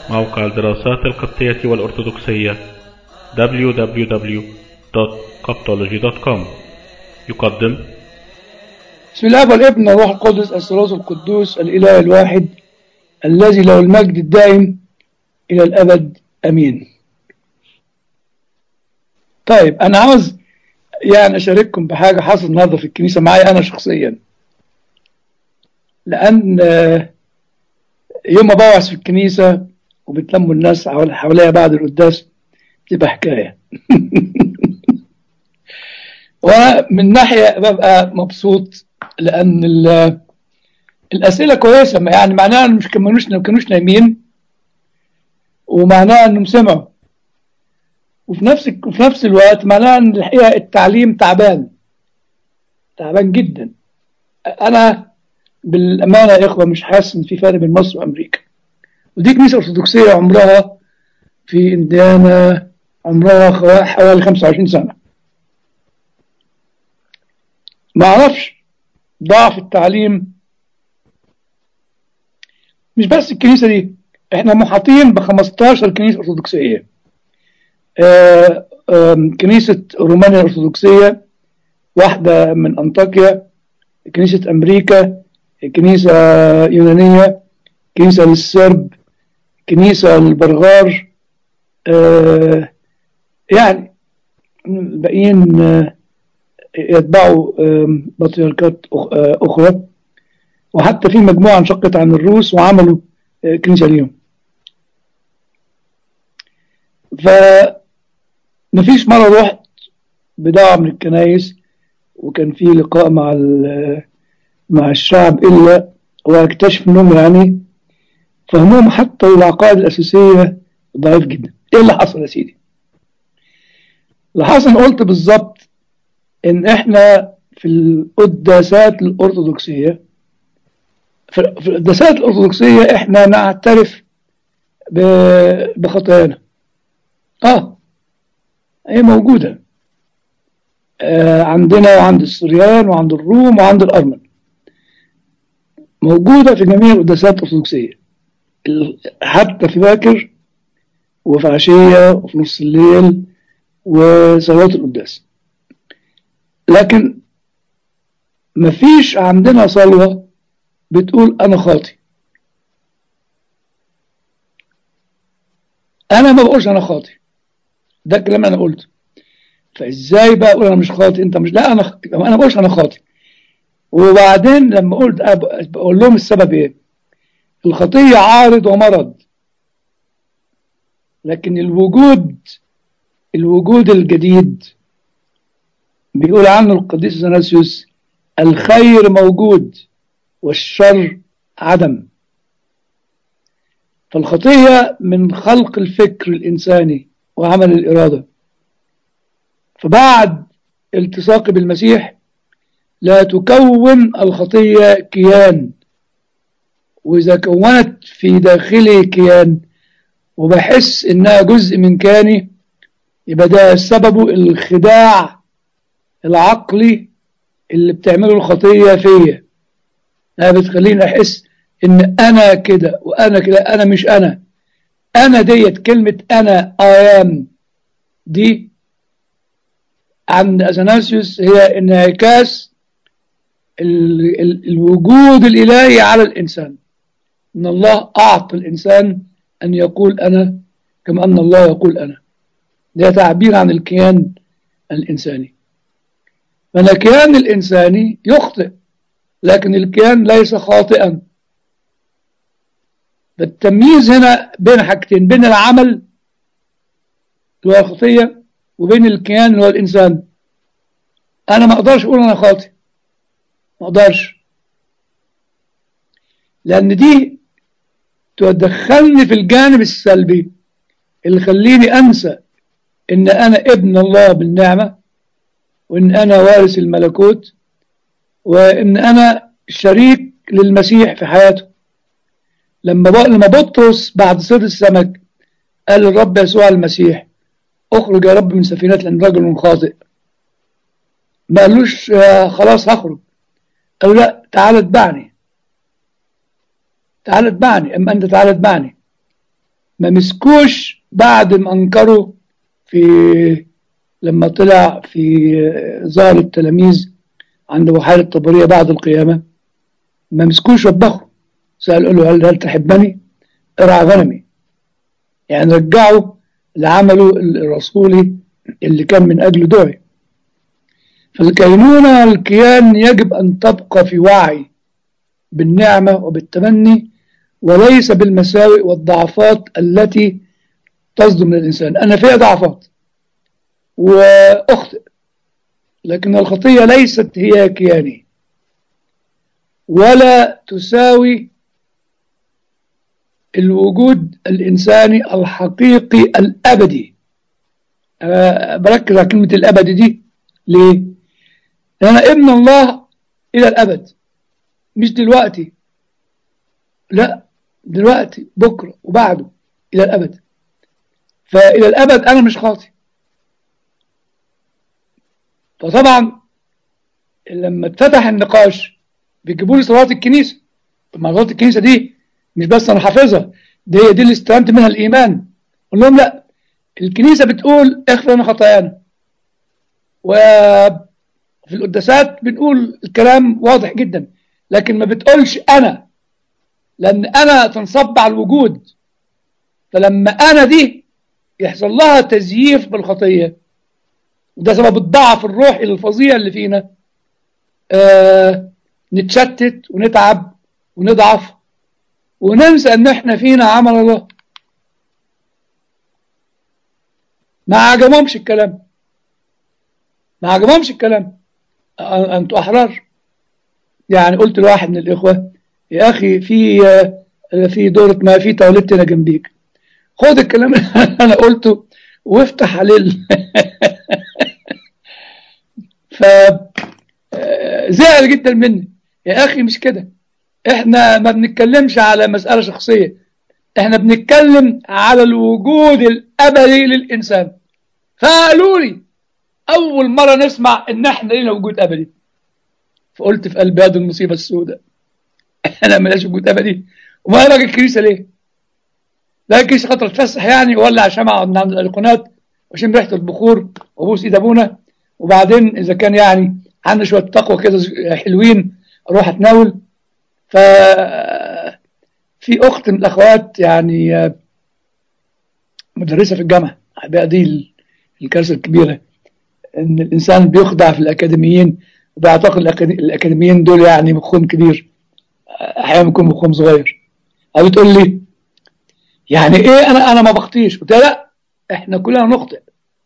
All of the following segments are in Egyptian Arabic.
موقع الدراسات القبطية والأرثوذكسية www.coptology.com يقدم بسم الله والابن والروح القدس الثلاث القدوس الاله الواحد الذي له المجد الدائم الى الابد امين طيب انا عاوز يعني اشارككم بحاجه حصلت النهارده في الكنيسه معايا انا شخصيا لان آه، يوم ما بوعظ في الكنيسه وبتلموا الناس حوال- حواليا بعد القداس بتبقى حكايه وانا من ناحيه ببقى مبسوط لان ال- الاسئله كويسه يعني معناها انهم مش كانوش ما كانوش نايمين ومعناها انهم سمعوا وفي نفس وفي نفس الوقت معناها ان الحقيقه التعليم تعبان تعبان جدا انا بالامانه يا اخوه مش حاسس ان في فرق بين مصر وامريكا ودي كنيسه ارثوذكسيه عمرها في انديانا عمرها خوا- حوالي 25 سنه ما اعرفش ضعف التعليم مش بس الكنيسه دي احنا محاطين ب 15 كنيسه ارثوذكسيه آه، آم، كنيسه رومانيا الارثوذكسيه واحده من انطاكيا كنيسه امريكا كنيسه يونانيه كنيسه للسرب كنيسه للبرغار آه، يعني الباقيين آه، يتبعوا آم، بطريركات أخ- آه، أخرى وحتى في مجموعة انشقت عن الروس وعملوا آه، كنيسة ليهم فمفيش مرة رحت بدعوة من الكنايس وكان في لقاء مع ال- مع الشعب إلا واكتشف إنهم يعني فهمهم حتى العقائد الأساسية ضعيف جدا إيه اللي حصل يا سيدي؟ اللي حصل قلت بالظبط ان احنا في القداسات الارثوذكسيه في في القداسات الارثوذكسيه احنا نعترف ب- بخطايانا اه هي موجوده آه عندنا وعند السريان وعند الروم وعند الارمن موجوده في جميع القداسات الارثوذكسيه ال- حتى في باكر وفي عشيه وفي نص الليل وصلاه القداس لكن مفيش عندنا صلوة بتقول أنا خاطي أنا ما بقولش أنا خاطي ده الكلام اللي أنا قلته فإزاي بقى أقول أنا مش خاطي أنت مش لا أنا خاطي أنا ما بقولش أنا خاطي وبعدين لما قلت أب- بقول لهم السبب إيه الخطية عارض ومرض لكن الوجود الوجود الجديد بيقول عنه القديس اثناسيوس الخير موجود والشر عدم فالخطية من خلق الفكر الإنساني وعمل الإرادة فبعد التصاقي بالمسيح لا تكون الخطية كيان وإذا كونت في داخلي كيان وبحس إنها جزء من كياني يبقى ده سببه الخداع العقلي اللي بتعمله الخطية فيا أنا بتخليني أحس إن أنا كده وأنا كده أنا مش أنا أنا ديت كلمة أنا آيام دي عند أثناسيوس هي انعكاس ال ال الوجود الإلهي على الإنسان إن الله أعطى الإنسان أن يقول أنا كما أن الله يقول أنا ده تعبير عن الكيان الإنساني فالكيان الإنساني يخطئ لكن الكيان ليس خاطئا فالتمييز هنا بين حاجتين بين العمل اللي هو الخطية وبين الكيان اللي هو الإنسان أنا ما أقدرش أقول أنا خاطئ ما أقدرش لأن دي تدخلني في الجانب السلبي اللي يخليني أنسى إن أنا ابن الله بالنعمة وإن أنا وارث الملكوت وإن أنا شريك للمسيح في حياته لما ب- لما بطرس بعد صيد السمك قال للرب يسوع المسيح اخرج يا رب من سفينة لأن رجل خاطئ ما قالوش آه، خلاص هخرج قالوا لا تعال اتبعني تعال اتبعني اما انت تعال اتبعني ما مسكوش بعد ما انكروا في لما طلع في ظهر التلاميذ عند بحيرة طبرية بعد القيامة ما مسكوش وبخوا سألوا له هل, هل تحبني ارعى غنمي يعني رجعوا لعمله الرسولي اللي كان من أجل دعي فالكينونة الكيان يجب أن تبقى في وعي بالنعمة وبالتمني وليس بالمساوئ والضعفات التي تصدر من الإنسان أنا فيها ضعفات وأخطئ لكن الخطية ليست هي كياني ولا تساوي الوجود الإنساني الحقيقي الأبدي أنا بركز على كلمة الأبدي دي ليه؟ لأن أنا ابن الله إلى الأبد مش دلوقتي لا دلوقتي بكرة وبعده إلى الأبد فإلى الأبد أنا مش خاطئ فطبعا لما اتفتح النقاش بيجيبوا لي صلوات الكنيسة طب ما صلوات الكنيسة دي مش بس أنا حافظها دي هي دي اللي استلمت منها الإيمان أقول لهم لا الكنيسة بتقول اغفر لنا خطايانا وفي القداسات بنقول الكلام واضح جدا لكن ما بتقولش أنا لأن أنا تنصب على الوجود فلما أنا دي يحصل لها تزييف بالخطية وده سبب الضعف الروحي الفظيع اللي فينا آه نتشتت ونتعب ونضعف وننسى ان احنا فينا عمل الله ما عجبهمش الكلام ما عجبهمش الكلام انتوا احرار يعني قلت لواحد من الاخوه يا اخي في في دورة ما في تولدتنا جنبيك خد الكلام اللي انا قلته وافتح عليه ف زعل جدا مني يا اخي مش كده احنا ما بنتكلمش على مسألة شخصية احنا بنتكلم على الوجود الابدي للانسان فقالوا لي اول مرة نسمع ان احنا لنا وجود ابدي فقلت في قلبي هذه المصيبة السوداء انا ملاش وجود ابدي وما باجي الكنيسة ليه لا الكنيسة خاطر اتفسح يعني ولا شمعة من عند الايقونات واشم ريحة البخور وابوس ايد ابونا وبعدين اذا كان يعني عندنا شوية تقوى كده حلوين اروح اتناول ف في اخت من الاخوات يعني مدرسه في الجامعه بقى دي الكارثه الكبيره ان الانسان بيخضع في الاكاديميين وبيعتقد الاكاديميين دول يعني مخهم كبير احيانا بيكون مخهم صغير بتقول لي يعني ايه انا انا ما بخطيش قلت لا احنا كلنا نخطئ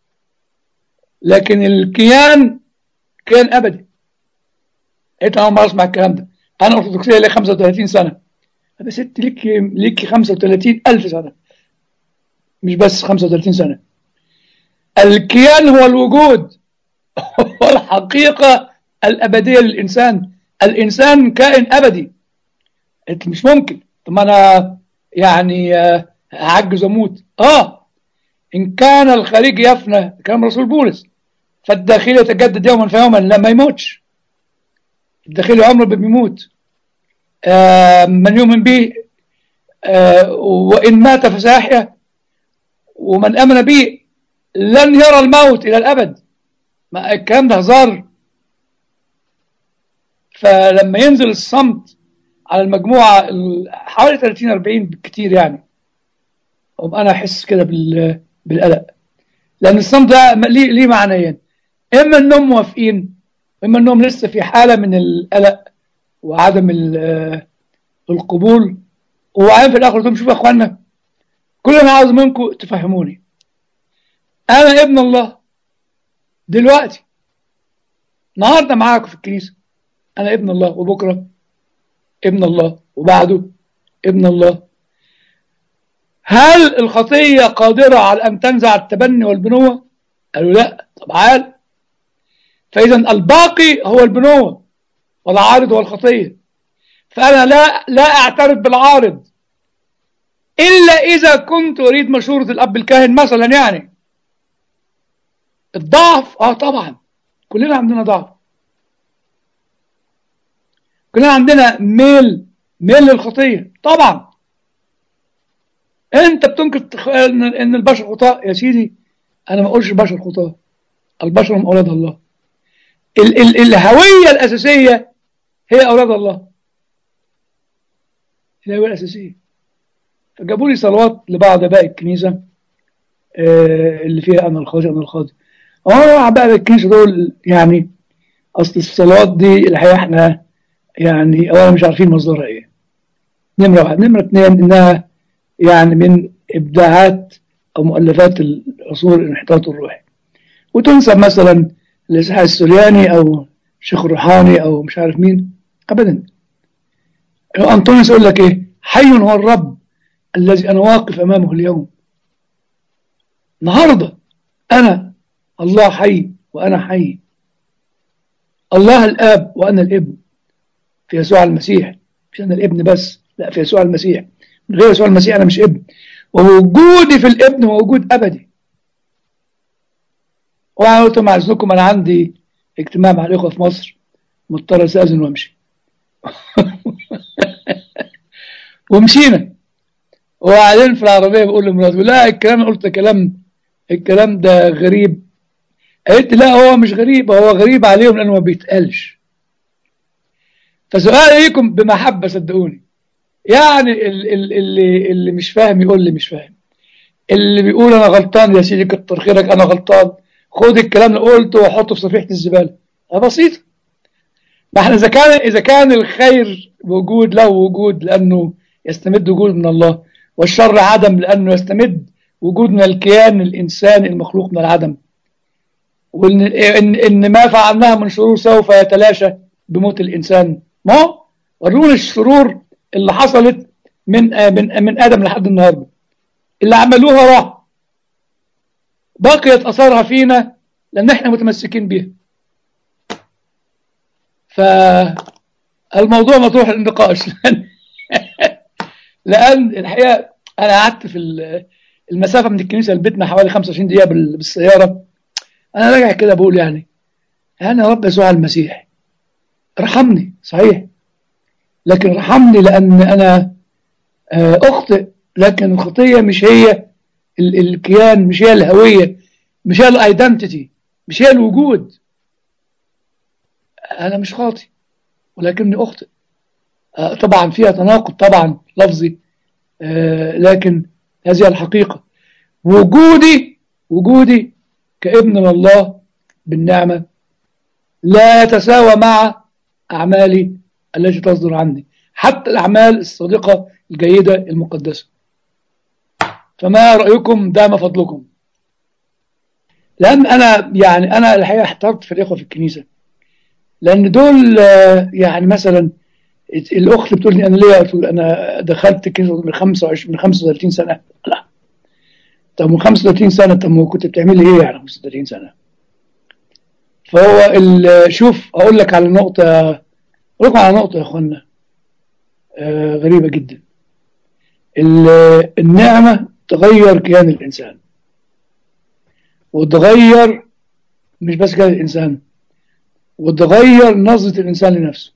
لكن الكيان كيان ابدي انت اول مره اسمع الكلام ده انا ارثوذكسيه لي 35 سنه هذا ست ليك ليك 35 الف سنه مش بس 35 سنه الكيان هو الوجود هو الحقيقه الابديه للانسان الانسان كائن ابدي انت مش ممكن طب انا يعني هعجز واموت اه ان كان الخارج يفنى كلام رسول بولس فالداخل يتجدد يوما فيوما لا ما يموتش الداخلي عمره بيموت آه من يؤمن به آه وإن مات فسيحيا ومن أمن به لن يرى الموت إلى الأبد ما الكلام ده هزار فلما ينزل الصمت على المجموعة حوالي 30 40 بالكتير يعني أنا أحس كده بالقلق لأن الصمت ده ليه, ليه معنيين إما إنهم موافقين إما إنهم لسه في حالة من القلق وعدم القبول وبعدين في الآخر تقول شوفوا يا إخوانا كل اللي أنا عاوز منكم تفهموني أنا ابن الله دلوقتي النهارده معاكم في الكنيسة أنا ابن الله وبكرة ابن الله وبعده ابن الله هل الخطية قادرة على أن تنزع التبني والبنوة؟ قالوا لا طب عال فإذا الباقي هو البنوة والعارض هو الخطية فأنا لا لا أعترف بالعارض إلا إذا كنت أريد مشورة الأب الكاهن مثلا يعني الضعف آه طبعا كلنا عندنا ضعف كلنا عندنا ميل ميل للخطية طبعا انت بتنكر تخ- ان إن البشر خطاء يا سيدي انا ما اقولش البشر خطاء البشر هم اولاد الله ال ال الهويه الاساسيه هي اولاد الله الهويه الاساسيه فجابوا لي صلوات لبعض اباء الكنيسه آه، اللي فيها انا الخاطئ انا الخاطئ اه بقى الكنيسه دول يعني اصل الصلوات دي الحقيقه احنا يعني اولا مش عارفين مصدرها ايه نمره واحد نمره اثنين انها يعني من ابداعات او مؤلفات العصور الانحطاط الروحي وتنسب مثلا لإسحاق السورياني او الشيخ الروحاني او مش عارف مين ابدا انطونيوس يقول لك ايه حي هو الرب الذي انا واقف امامه اليوم النهارده انا الله حي وانا حي الله الاب وانا الابن في يسوع المسيح مش انا الابن بس لا في يسوع المسيح من غير يسوع المسيح انا مش ابن ووجودي في الابن هو وجود ابدي وانا قلت مع اذنكم انا عندي اجتماع مع الاخوه في مصر مضطر استاذن وامشي ومشينا وبعدين في العربيه بقول لمراتي لا الكلام قلت كلام الكلام ده غريب قالت لا هو مش غريب هو غريب عليهم لانه ما بيتقالش فسؤالي ليكم بمحبه صدقوني يعني ال- ال- اللي اللي مش فاهم يقول لي مش فاهم اللي بيقول انا غلطان يا سيدي كتر خيرك انا غلطان خد الكلام اللي قلته وحطه في صفيحه الزباله ده بسيط ما احنا اذا كان اذا كان الخير وجود له وجود لانه يستمد وجود من الله والشر عدم لانه يستمد وجود من الكيان الانساني المخلوق من العدم وان ان, إن ما فعلناه من شرور سوف يتلاشى بموت الانسان ما هو ورونا الشرور اللي حصلت من من من ادم لحد النهارده اللي عملوها راح بقيت اثارها فينا لان احنا متمسكين بيها فالموضوع مطروح للنقاش لان لان الحقيقه انا قعدت في ال- المسافه من الكنيسه لبيتنا حوالي 25 دقيقه بال- بالسياره انا راجع كده بقول يعني يعني يا رب يسوع المسيح ارحمني صحيح لكن ارحمني لان انا آه، اخطئ لكن الخطيه مش هي ال- الكيان مش هي الهويه مش هي الايدنتيتي مش هي الوجود انا مش خاطئ ولكني اخطئ آه، طبعا فيها تناقض طبعا لفظي آه، لكن هذه الحقيقه وجودي وجودي كابن الله بالنعمه لا يتساوى مع اعمالي التي تصدر عني حتى الاعمال الصادقه الجيده المقدسه فما رايكم دام فضلكم لان انا يعني انا الحقيقه احترت في الاخوه في الكنيسه لان دول آه، يعني مثلا الاخت بتقول لي انا ليه بتقول انا دخلت الكنيسه من 25 من 35 سنه لا طب من 35 سنه طب ما كنت بتعملي ايه يعني 35 سنه فهو ال- شوف اقول لك على نقطه اقول لكم على نقطه يا اخوانا آه، غريبه جدا ال- النعمه تغير كيان الانسان وتغير مش بس كيان الانسان وتغير نظره الانسان لنفسه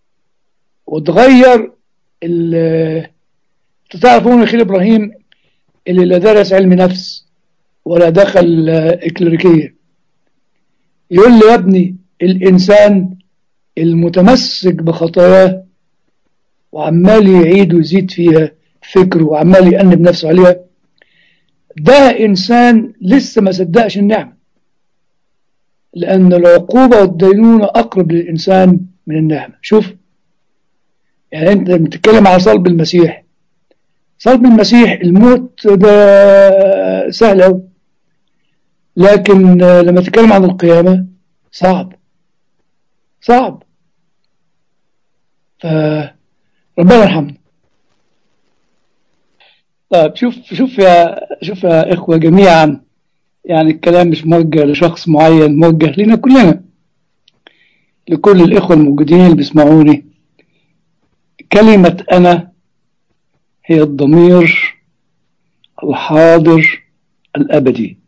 وتغير ال- تعرفون اخي ابراهيم اللي لا درس علم نفس ولا دخل آه، اكليريكيه يقول لي يا ابني الانسان المتمسك بخطاياه وعمال يعيد ويزيد فيها فكره وعمال يأنب نفسه عليها ده إنسان لسه ما صدقش النعمة لأن العقوبة والدينونة أقرب للإنسان من النعمة شوف يعني أنت لما بتتكلم على صلب المسيح صلب المسيح الموت ده سهل أوي لكن آه، لما تتكلم عن القيامة صعب صعب فربنا يرحمنا طيب شوف شوف يا شوف يا إخوة جميعا يعني الكلام مش موجه لشخص معين موجه لنا كلنا لكل الإخوة الموجودين اللي بيسمعوني كلمة أنا هي الضمير الحاضر الأبدي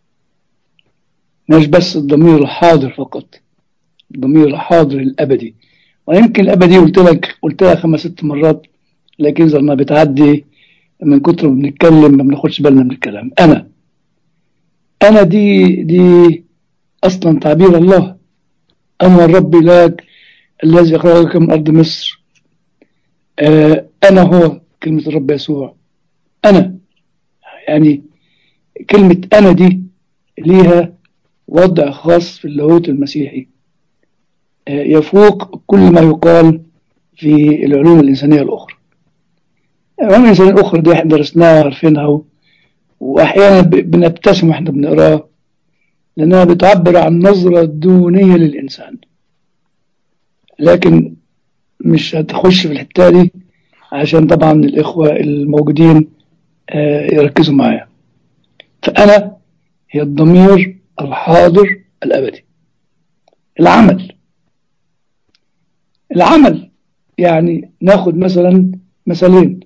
مش بس الضمير الحاضر فقط الضمير الحاضر الأبدي ويمكن الأبدي قلت لك قلت لها خمس ست مرات لكن إذا ما بتعدي من كتر ما بنتكلم ما بناخدش بالنا من الكلام أنا أنا دي دي أصلا تعبير الله أنا الرب إلهك الذي أخرجك من أرض مصر آه أنا هو كلمة الرب يسوع أنا يعني كلمة أنا دي ليها وضع خاص في اللاهوت المسيحي آه يفوق كل ما يقال في العلوم الإنسانية الأخرى العلوم الإنسانية الأخرى دي احنا درسناها وعارفينها وأحيانا بنبتسم واحنا بنقراها لأنها بتعبر عن نظرة دونية للإنسان لكن مش هتخش في الحتة دي عشان طبعا الإخوة الموجودين يركزوا معايا فأنا هي الضمير الحاضر الأبدي العمل العمل يعني ناخد مثلا مثالين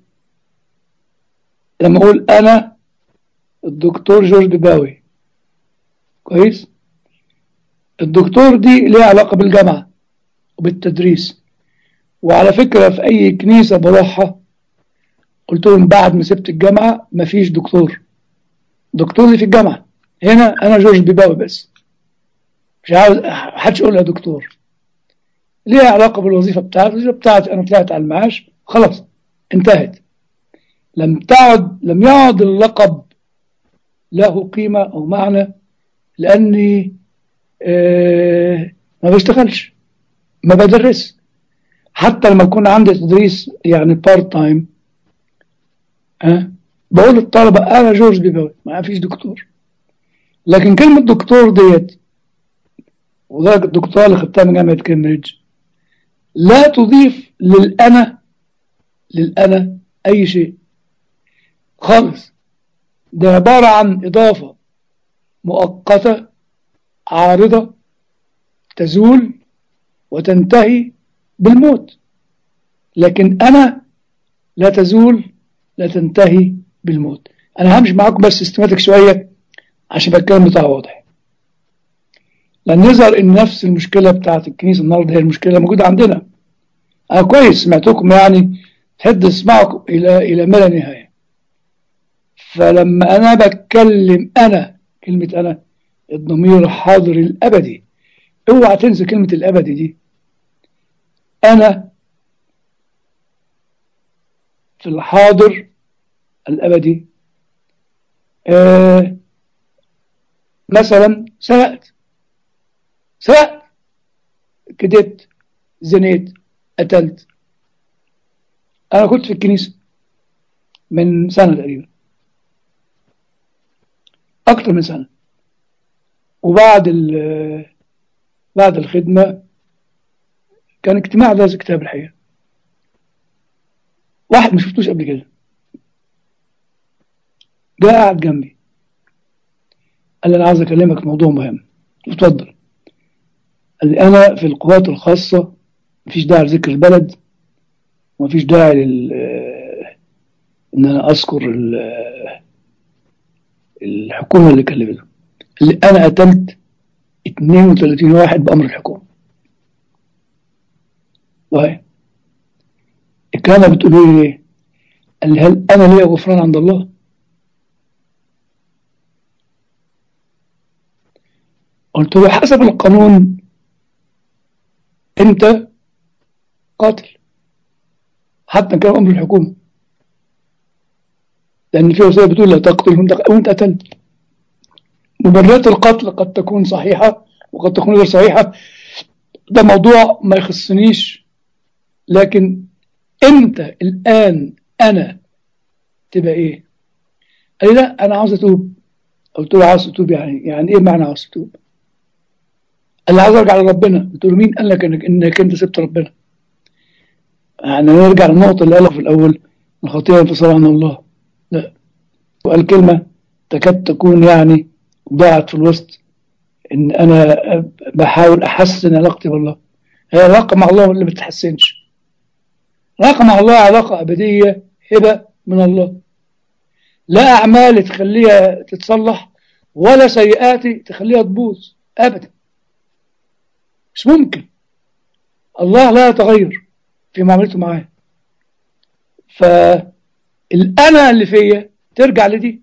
لما أقول أنا الدكتور جورج بباوي كويس الدكتور دي ليها علاقة بالجامعة وبالتدريس وعلى فكرة في أي كنيسة بروحها قلت لهم بعد ما سبت الجامعة مفيش دكتور دكتور اللي في الجامعة هنا أنا جورج بيباوي بس مش عاوز حدش يقول لها دكتور ليها علاقة بالوظيفة بتاعتي الوظيفة بتاعتي أنا طلعت على المعاش خلاص انتهت لم تعد لم يعد اللقب له قيمة أو معنى لأني آه ما بشتغلش ما بدرس حتى لما يكون عندي تدريس يعني بارت تايم أه؟ بقول للطلبة أنا جورج بيباوي ما فيش دكتور لكن كلمة دكتور ديت وذلك الدكتوراه اللي خدتها من جامعة كامبريدج لا تضيف للأنا للأنا أي شيء خالص ده عبارة عن إضافة مؤقتة عارضة تزول وتنتهي بالموت لكن أنا لا تزول لا تنتهي بالموت أنا همشي معاكم بس استماتك شوية عشان الكلام بتاعه واضح لأن نظهر إن نفس المشكلة بتاعت الكنيسة النهاردة هي المشكلة موجودة عندنا أنا كويس سمعتكم يعني تحد اسمعكم إلى إلى ما لا نهاية فلما أنا بتكلم أنا كلمة أنا الضمير الحاضر الأبدي اوعى تنسى كلمة الأبدي دي أنا في الحاضر الأبدي آه مثلا سرقت سرقت كدبت زنيت قتلت أنا كنت في الكنيسة من سنة تقريبا أكتر من سنة وبعد بعد الخدمة كان اجتماع درس كتاب الحقيقة واحد ما شفتوش قبل كده جاء قاعد جنبي قال لي أنا عايز أكلمك في موضوع مهم اتفضل قال لي أنا في القوات الخاصة مفيش داعي لذكر البلد ومفيش داعي لل إن أنا أذكر الحكومة اللي كلمته اللي أنا قتلت 32 واحد بأمر الحكومة وهي الكلام بتقولوا لي ايه؟ قال لي هل أنا ليا غفران عند الله؟ قلت له حسب القانون أنت قاتل حتى كان أمر الحكومة لأن في وصية بتقول لا تقتل وأنت قتلت مبررات القتل قد تكون صحيحة وقد تكون غير صحيحة ده موضوع ما يخصنيش لكن انت الآن أنا تبقى إيه قال لي لا أنا عاوز أتوب قلت له عاوز أتوب يعني يعني إيه معنى عاوز أتوب قال لي عاوز أرجع لربنا قلت له مين قال لك إنك, إنك أنت سبت ربنا يعني نرجع للنقطة اللي قالها في الأول الخطيئة انفصال عن الله لا وقال كلمة تكاد تكون يعني ضاعت في الوسط ان انا بحاول احسن علاقتي بالله هي علاقه مع الله اللي ما بتتحسنش علاقه مع الله علاقه ابديه هبه من الله لا اعمال تخليها تتصلح ولا سيئات تخليها تبوظ ابدا مش ممكن الله لا يتغير في معاملته معاه ف الأنا اللي فيا ترجع لدي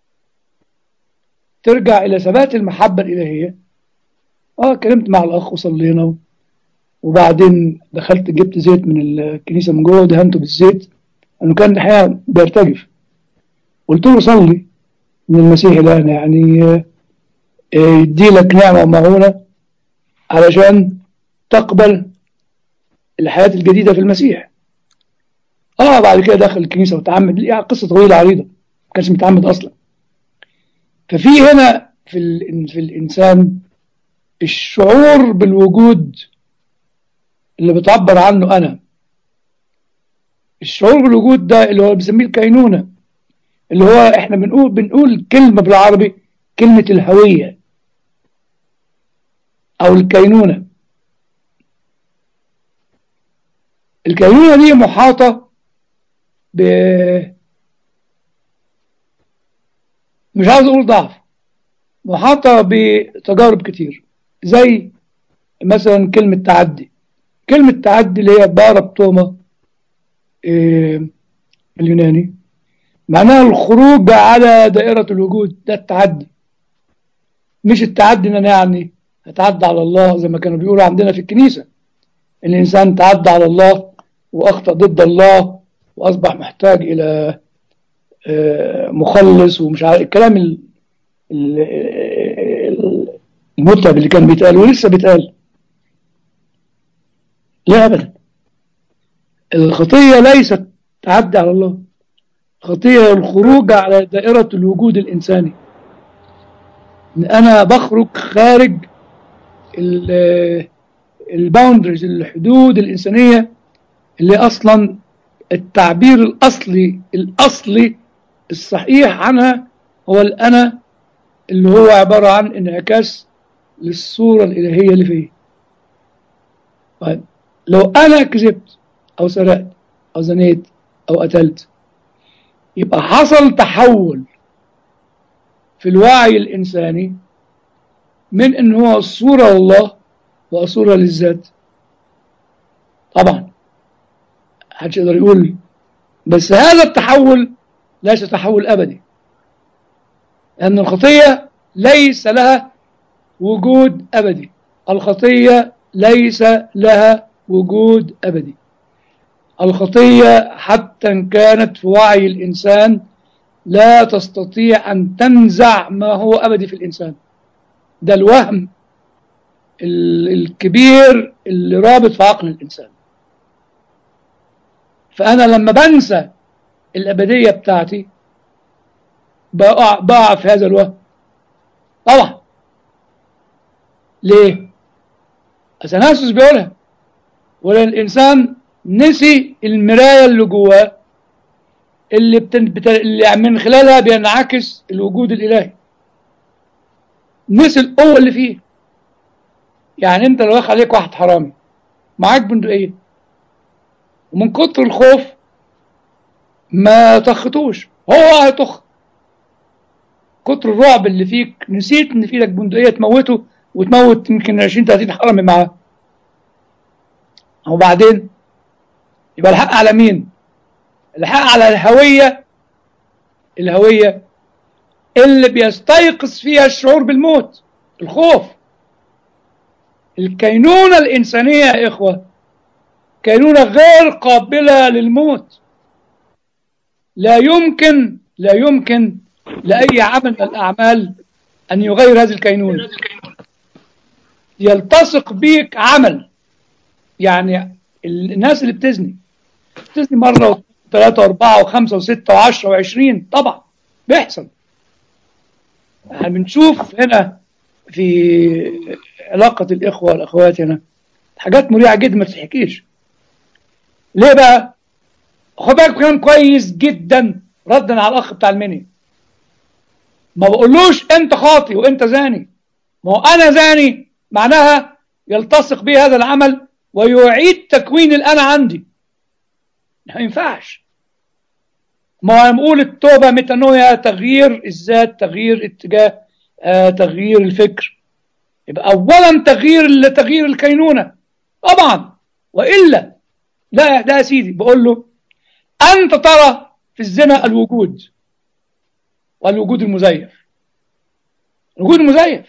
ترجع إلى ثبات المحبة الإلهية اه كلمت مع الأخ وصلينا وبعدين دخلت جبت زيت من الكنيسة من جوه ودهنته بالزيت لأنه كان الحقيقة بيرتجف قلت له صلي من المسيح الآن يعني آه، آه، يدي لك نعمة ومعونة علشان تقبل الحياة الجديدة في المسيح اه بعد كده دخل الكنيسة وتعمد يعني قصة طويلة عريضة ما كانش متعمد أصلا ففي هنا في ال- في الإنسان الشعور بالوجود اللي بتعبر عنه أنا الشعور بالوجود ده اللي هو بنسميه الكينونة اللي هو احنا بنقول بنقول كلمة بالعربي كلمة الهوية أو الكينونة الكينونة دي محاطة ب مش عاوز أقول ضعف محاطة بتجارب كتير زي مثلا كلمة تعدي كلمة تعدي اللي هي باربتوما إيه، اليوناني معناها الخروج على دائرة الوجود ده التعدي مش التعدي ان انا يعني اتعدى على الله زي ما كانوا بيقولوا عندنا في الكنيسة ان الانسان تعدى على الله واخطأ ضد الله واصبح محتاج الى آه، مخلص ومش عارف الكلام ال- ال- ال- المتعب اللي كان بيتقال ولسه بيتقال لا ابدا الخطية ليست تعدي على الله الخطية الخروج على دائرة الوجود الإنساني إن أنا بخرج خارج الباوندرز الحدود الإنسانية اللي أصلا التعبير الأصلي الأصلي الصحيح عنها هو الأنا اللي هو عبارة عن انعكاس للصورة الإلهية اللي فيه طيب لو أنا كذبت أو سرقت أو زنيت أو قتلت يبقى حصل تحول في الوعي الإنساني من إن هو صورة لله وصورة للذات طبعا محدش يقدر يقول بس هذا التحول ليس تحول أبدي لأن الخطية ليس لها وجود أبدي الخطية ليس لها وجود أبدي الخطية حتى إن كانت في وعي الإنسان لا تستطيع أن تنزع ما هو أبدي في الإنسان ده الوهم ال- الكبير اللي رابط في عقل الإنسان فأنا لما بنسى الأبدية بتاعتي بقع, بقع في هذا الوهم طبعا ليه؟ أثناسوس بيقولها ولأن الإنسان نسي المراية اللي جواه اللي, بتن... بت... اللي من خلالها بينعكس الوجود الإلهي نسي القوة اللي فيه يعني انت لو دخل عليك واحد حرامي معاك بندقية ومن كتر الخوف ما طختوش هو هيطخ كتر الرعب اللي فيك نسيت ان في لك بندقية تموته وتموت يمكن 20 30 حرامي معاه وبعدين يبقى الحق على مين الحق على الهوية الهوية اللي بيستيقظ فيها الشعور بالموت الخوف الكينونة الإنسانية يا إخوة كينونة غير قابلة للموت لا يمكن لا يمكن لأي عمل من الأعمال أن يغير هذه الكينونة يلتصق بيك عمل يعني الناس اللي بتزني بتزني مرة وثلاثة وأربعة وخمسة وستة وعشرة وعشرين طبعا بيحصل يعني بنشوف هنا في علاقة الإخوة والأخوات هنا حاجات مريعة جدا ما تحكيش ليه بقى؟ خد بالك كلام كويس جدا ردا على الأخ بتاع المني ما بقولوش أنت خاطي وأنت زاني ما هو أنا زاني معناها يلتصق بي هذا العمل ويعيد تكوين الأنا عندي ما ينفعش ما هو نقول التوبة ميتانويا تغيير الذات تغيير اتجاه آه تغيير الفكر يبقى أولا تغيير تغيير الكينونة طبعا وإلا لا لا يا سيدي بقول له أنت ترى في الزنا الوجود والوجود المزيف الوجود المزيف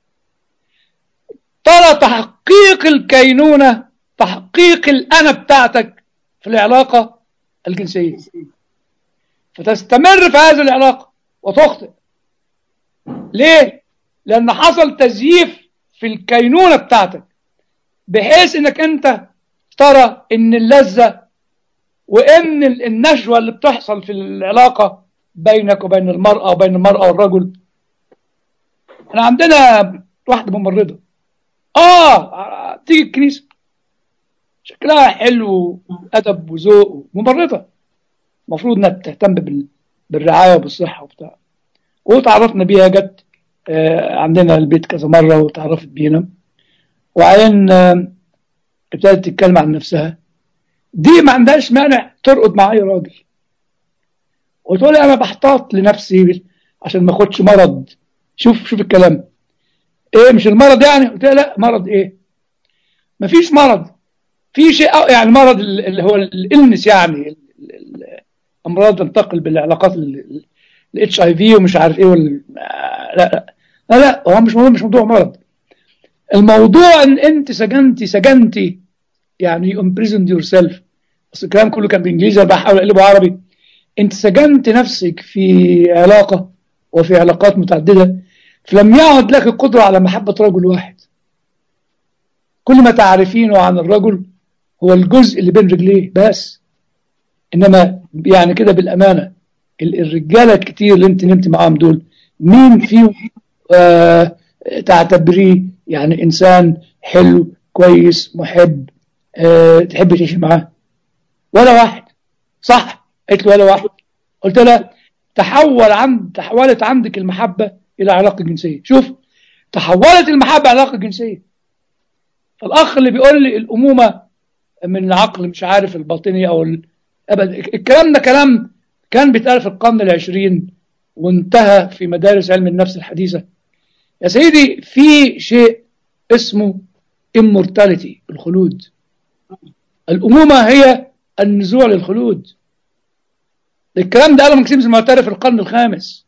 ترى تحقيق الكينونة تحقيق الأنا بتاعتك في العلاقة الجنسية فتستمر في هذه العلاقة وتخطئ ليه؟ لأن حصل تزييف في الكينونة بتاعتك بحيث انك انت ترى ان اللذة وان النشوة اللي بتحصل في العلاقة بينك وبين المرأة وبين المرأة والرجل احنا عندنا واحدة ممرضة اه تيجي الكنيسة شكلها حلو وادب وذوق ممرضة المفروض انها تهتم بال... بالرعاية وبالصحة وبتاع وتعرفنا بيها جت آه عندنا البيت كذا مرة وتعرفت بينا وبعدين آه ابتدت تتكلم عن نفسها دي ما عندهاش مانع ترقد مع اي راجل وتقول لي انا بحتاط لنفسي عشان ما اخدش مرض شوف شوف الكلام ايه مش المرض يعني قلت لها لا مرض ايه مفيش مرض في شيء يعني مرض اللي هو الالنس يعني الامراض تنتقل بالعلاقات الاتش اي في ومش عارف ايه وال... لا لا لا لا هو مش موضوع مش موضوع مرض الموضوع ان انت سجنتي سجنتي يعني you imprisoned yourself بس الكلام كله كان بالانجليزي بحاول اقلبه عربي انت سجنت نفسك في علاقة وفي علاقات متعددة فلم يعد لك القدرة على محبة رجل واحد كل ما تعرفينه عن الرجل هو الجزء اللي بين رجليه بس انما يعني كده بالامانه الرجاله الكتير اللي انت نمت معاهم دول مين فيهم آه تعتبريه يعني انسان حلو كويس محب آه تحب تعيش معاه ولا واحد صح قلت له ولا واحد قلت لها تحول عند تحولت عندك المحبه الى علاقه جنسيه شوف تحولت المحبه علاقه جنسيه فالاخ اللي بيقول لي الامومه من العقل مش عارف الباطني او ال... ابدا الكلام ده كلام كان بيتقال في القرن العشرين وانتهى في مدارس علم النفس الحديثة يا سيدي في شيء اسمه immortality الخلود الأمومة هي النزوع للخلود الكلام ده قاله ماكسيمس المعترف في القرن الخامس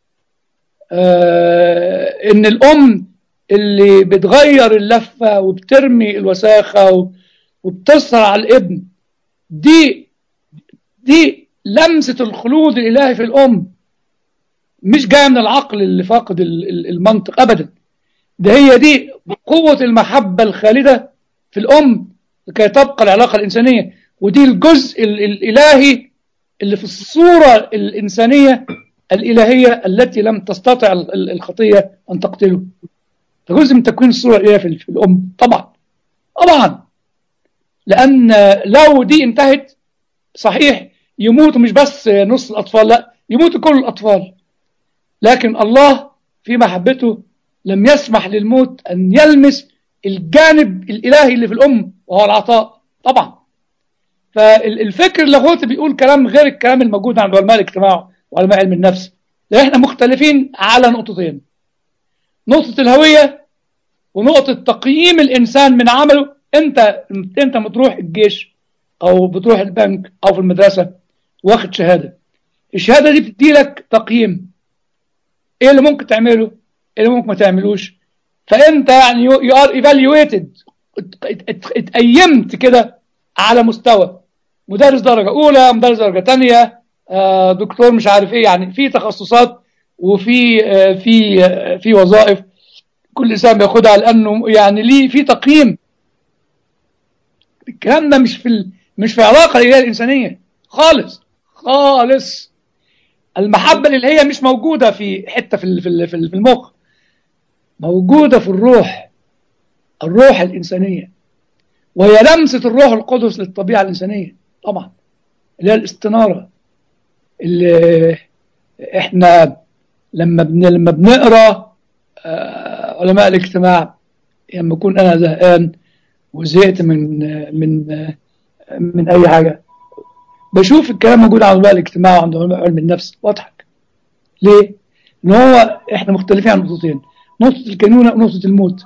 آه ان الأم اللي بتغير اللفة وبترمي الوساخة وبتصرع على الابن دي دي لمسة الخلود الإلهي في الأم مش جاية من العقل اللي فاقد المنطق أبدا ده هي دي قوة المحبة الخالدة في الأم لكي تبقى العلاقة الإنسانية ودي الجزء الإلهي اللي في الصورة الإنسانية الإلهية التي لم تستطع الخطية أن تقتله فجزء من تكوين الصورة الإلهية في الأم طبعا طبعا لأن لو دي انتهت صحيح يموتوا مش بس نص الأطفال لا يموتوا كل الأطفال لكن الله في محبته لم يسمح للموت أن يلمس الجانب الإلهي اللي في الأم وهو العطاء طبعا فالفكر اللاهوتي بيقول كلام غير الكلام الموجود عند علماء الاجتماع وعلماء علم النفس لأن احنا مختلفين على نقطتين نقطة الهوية ونقطة تقييم الإنسان من عمله أنت أنت بتروح الجيش أو بتروح البنك أو في المدرسة واخد شهادة الشهادة دي بتدي لك تقييم إيه اللي ممكن تعمله إيه اللي ممكن ما تعملوش فأنت يعني you are evaluated اتقيمت كده على مستوى مدرس درجة أولى مدرس درجة تانية دكتور مش عارف إيه يعني في تخصصات وفي في في وظائف كل انسان بياخدها لانه يعني ليه في تقييم الكلام ده مش في ال... مش في علاقه الالهيه الانسانيه خالص خالص المحبه الالهيه مش موجوده في حته في في في المخ موجوده في الروح الروح الانسانيه وهي لمسه الروح القدس للطبيعه الانسانيه طبعا اللي هي الاستناره اللي احنا لما بن... لما بنقرا آه علماء الاجتماع لما اكون انا زهقان وزهقت من من آه من اي حاجه بشوف الكلام موجود عند علماء الاجتماع وعند علماء علم النفس واضحك ليه؟ ان هو احنا مختلفين عن نقطتين نقطه الكينونه ونقطه الموت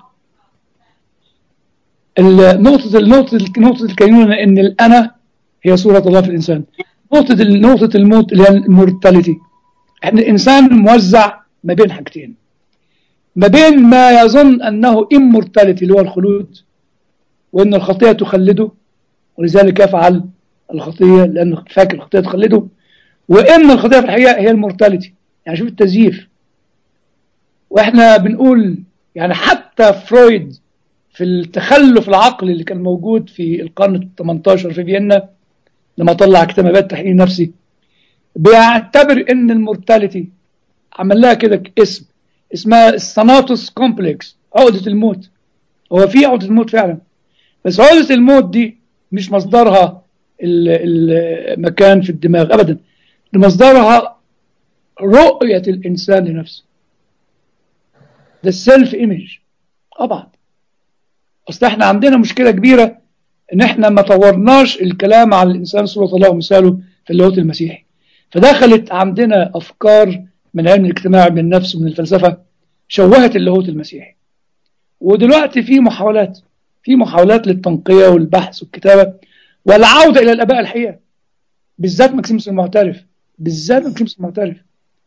نقطه نقطه نقطه الكينونه ان الانا هي صوره الله في الانسان نقطة نقطة الموت اللي هي المورتاليتي احنا الإنسان موزع ما بين حاجتين ما بين ما يظن أنه immortality اللي هو الخلود وأن الخطية تخلده ولذلك يفعل الخطية لأنه فاكر الخطية تخلده وإن الخطية في الحقيقة هي المورتاليتي يعني شوف التزييف وإحنا بنقول يعني حتى فرويد في التخلف العقلي اللي كان موجود في القرن ال 18 في فيينا لما طلع كتاب تحليل نفسي بيعتبر ان المورتاليتي عمل لها كده اسم اسمها السناتوس كومبلكس عقدة الموت هو في عقدة الموت فعلا بس عقدة الموت دي مش مصدرها المكان في الدماغ ابدا مصدرها رؤية الانسان لنفسه ده السيلف ايمج طبعا اصل احنا عندنا مشكله كبيره ان احنا ما طورناش الكلام على الانسان صوره الله ومثاله في اللاهوت المسيحي فدخلت عندنا افكار من علم الاجتماع من النفس ومن الفلسفه شوهت اللاهوت المسيحي ودلوقتي في محاولات في محاولات للتنقيه والبحث والكتابه والعوده الى الاباء الحقيقه بالذات ماكسيموس المعترف بالذات ماكسيموس المعترف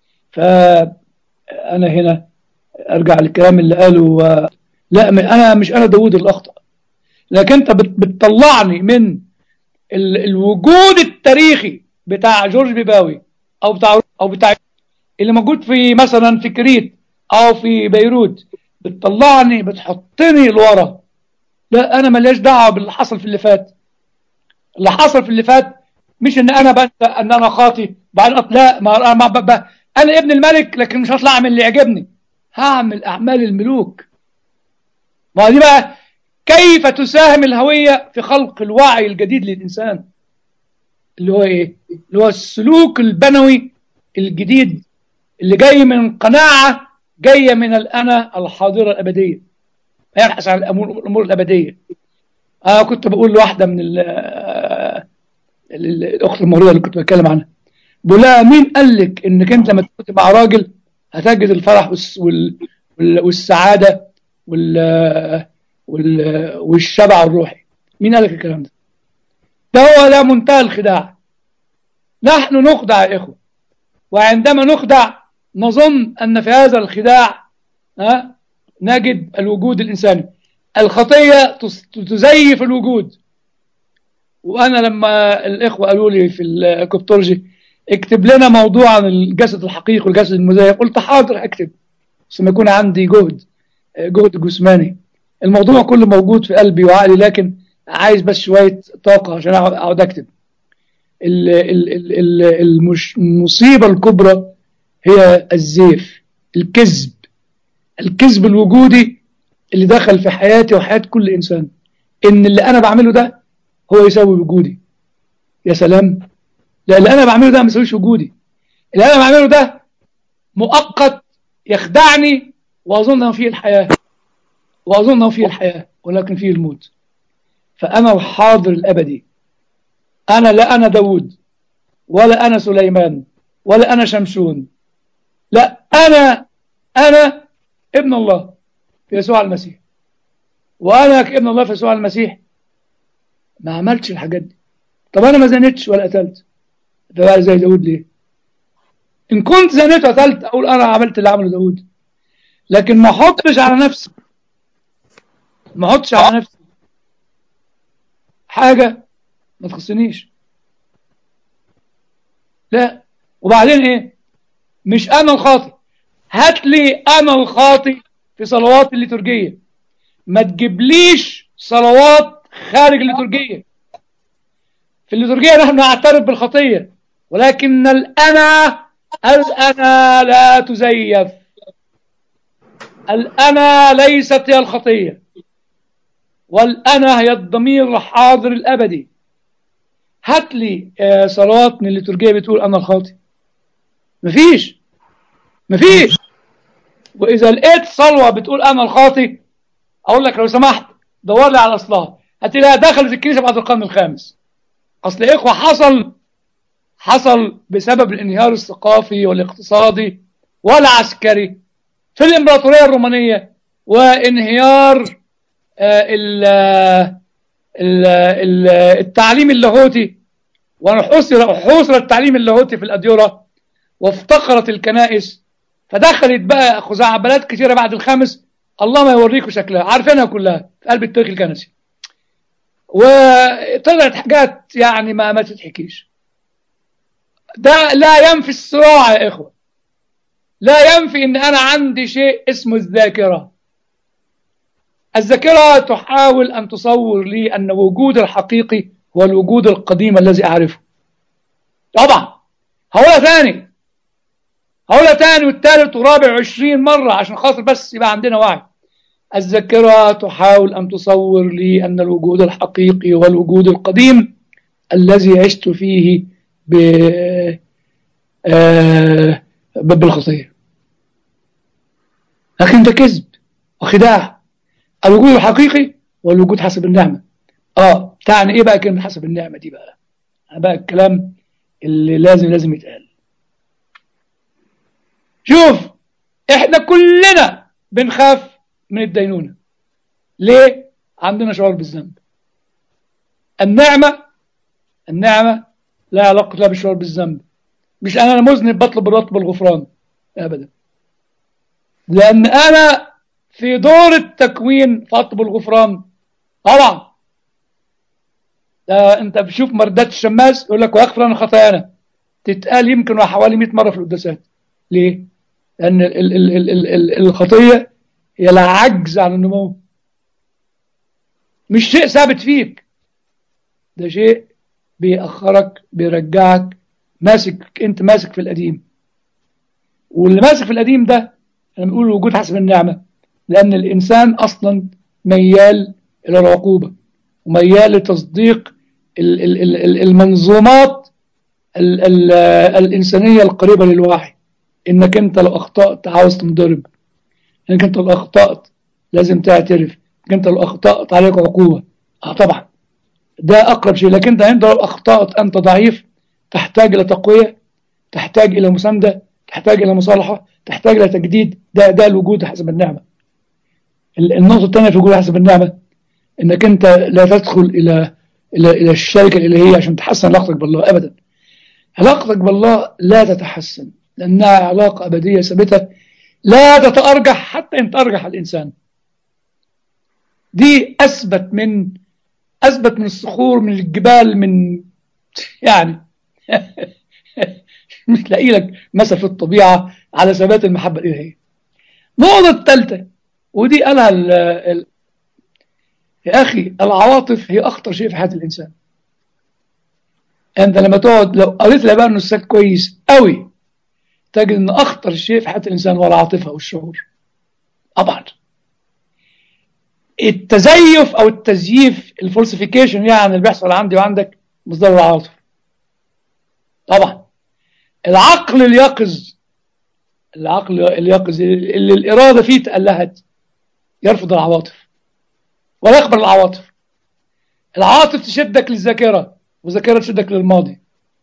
فانا هنا ارجع للكلام اللي قاله لا انا مش انا داوود اللي اخطا لكن انت بتطلعني من الوجود التاريخي بتاع جورج بيباوي او بتاع او بتاع اللي موجود في مثلا في كريت او في بيروت بتطلعني بتحطني لورا لا انا ماليش دعوه باللي حصل في اللي فات اللي حصل في اللي فات مش ان انا بنسى ان انا خاطي بعدين لا ما, ما ب... ب... انا ابن الملك لكن مش هطلع اعمل اللي يعجبني هعمل اعمال الملوك ما دي بقى كيف تساهم الهوية في خلق الوعي الجديد للإنسان اللي هو إيه؟ اللي هو السلوك البنوي الجديد اللي جاي من قناعة جاية من الأنا الحاضرة الأبدية يبحث عن الأمور, الأمور الأبدية أنا كنت بقول لواحدة من الأخت المولودة اللي كنت بتكلم عنها بقول لها مين قال لك إنك أنت لما تكون مع راجل هتجد الفرح والسعادة وال والشبع الروحي مين قال لك الكلام ده ده هو ده منتهى الخداع نحن نخدع يا إخوة وعندما نخدع نظن أن في هذا الخداع ها نجد الوجود الإنساني الخطية تزيف الوجود وأنا لما الإخوة قالوا لي في الكوبتولوجي اكتب لنا موضوع عن الجسد الحقيقي والجسد المزيف قلت حاضر اكتب بس ما يكون عندي جهد جهد جسماني الموضوع كله موجود في قلبي وعقلي لكن عايز بس شوية طاقة عشان أقعد أكتب المصيبة الكبرى هي الزيف الكذب الكذب الوجودي اللي دخل في حياتي وحياة كل إنسان إن اللي أنا بعمله ده هو يساوي وجودي يا سلام لا اللي أنا بعمله ده ما يساويش وجودي اللي أنا بعمله ده مؤقت يخدعني وأظن أنه فيه الحياة وأظن أنه فيه الحياة ولكن فيه الموت فأنا الحاضر الأبدي أنا لا أنا داود ولا أنا سليمان ولا أنا شمشون لا أنا أنا ابن الله في يسوع المسيح وأنا كابن الله في يسوع المسيح ما عملتش الحاجات دي طب أنا ما زنتش ولا قتلت ده بقى زي داود ليه إن كنت زنيت وقتلت أقول أنا عملت اللي عمله داود لكن ما احطش على نفسي ما احطش على نفسي حاجة ما تخصنيش لا وبعدين ايه مش انا الخاطي هات لي انا الخاطي في صلوات الليتورجية ما تجيبليش صلوات خارج الليتورجية في الليتورجية نحن نعترف بالخطية ولكن الأنا الأنا لا تزيف الأنا ليست هي الخطية والأنا هي الضمير الحاضر الأبدي هات لي صلوات من الليتورجية بتقول أنا الخاطي مفيش مفيش وإذا لقيت صلوة بتقول أنا الخاطي أقول لك لو سمحت دور لي على أصلها هتلاقيها دخلت الكنيسة بعد القرن الخامس أصل إخوة حصل حصل بسبب الانهيار الثقافي والاقتصادي والعسكري في الإمبراطورية الرومانية وانهيار التعليم اللاهوتي وحصر حصر التعليم اللاهوتي في الأديرة وافتقرت الكنائس فدخلت بقى خزعبلات كثيرة بعد الخامس الله ما يوريكم شكلها عارفينها كلها في قلب التاريخ الكنسي وطلعت حاجات يعني ما ما تتحكيش ده لا ينفي الصراع يا إخوة لا ينفي ان انا عندي شيء اسمه الذاكرة الذاكرة تحاول ان تصور لي ان وجود الحقيقي هو الوجود القديم الذي اعرفه طبعا هقولها تاني هقولها تاني والتالت ورابع وعشرين مرة عشان خاطر بس يبقى عندنا وعي الذاكرة تحاول أن تصور لي أن الوجود الحقيقي هو الوجود القديم الذي عشت فيه ب... آه... بالخطية لكن ده كذب وخداع الوجود الحقيقي والوجود حسب النعمة اه تعني ايه بقى كلمة حسب النعمة دي بقى بقى الكلام اللي لازم لازم يتقال شوف احنا كلنا بنخاف من الدينونة ليه عندنا شعور بالذنب النعمة النعمة لا علاقة لها بالشعور بالذنب مش انا مذنب بطلب الرطب الغفران ابدا لان انا في دور التكوين فاطلب الغفران طبعا ده انت بتشوف مردات الشماس يقول لك ويغفر لنا خطايانا تتقال يمكن حوالي 100 مره في القداسات ليه؟ لان ال ال ال ال ال الخطيه هي العجز عن النمو مش شيء ثابت فيك ده شيء بيأخرك بيرجعك ماسك انت ماسك في القديم واللي ماسك في القديم ده انا بنقول وجود حسب النعمه لان الانسان اصلا ميال الى العقوبه وميال لتصديق المنظومات الانسانيه القريبه للوعي انك انت لو اخطات عاوز تنضرب انك انت لو اخطات لازم تعترف انك انت لو اخطات عليك عقوبه اه طبعا ده اقرب شيء لكن انت لو اخطات انت ضعيف تحتاج الى تقويه تحتاج الى مسانده تحتاج الى مصالحه تحتاج الى تجديد ده ده الوجود حسب النعمه النقطه الثانيه في الوجود حسب النعمه انك انت لا تدخل الى الى الى الشركه الالهيه عشان تحسن علاقتك بالله ابدا علاقتك بالله لا تتحسن لانها علاقه ابديه ثابته لا تتارجح حتى ان تارجح الانسان دي اثبت من اثبت من الصخور من الجبال من يعني مش لاقي لك مثل في الطبيعه على ثبات المحبه الالهيه النقطه الثالثه ودي قالها ال ال يا اخي العواطف هي اخطر شيء في حياه الانسان انت لما تقعد لو قريت العباره النساك كويس قوي تجد ان اخطر شيء في حياه الانسان هو العاطفه والشعور طبعا التزيف او التزييف الفولسيفيكيشن يعني اللي بيحصل عندي وعندك مصدر العواطف طبعا العقل اليقظ العقل اليقظ اللي الاراده فيه تألهت يرفض العواطف ولا يقبل العواطف العواطف تشدك للذاكره والذاكره تشدك للماضي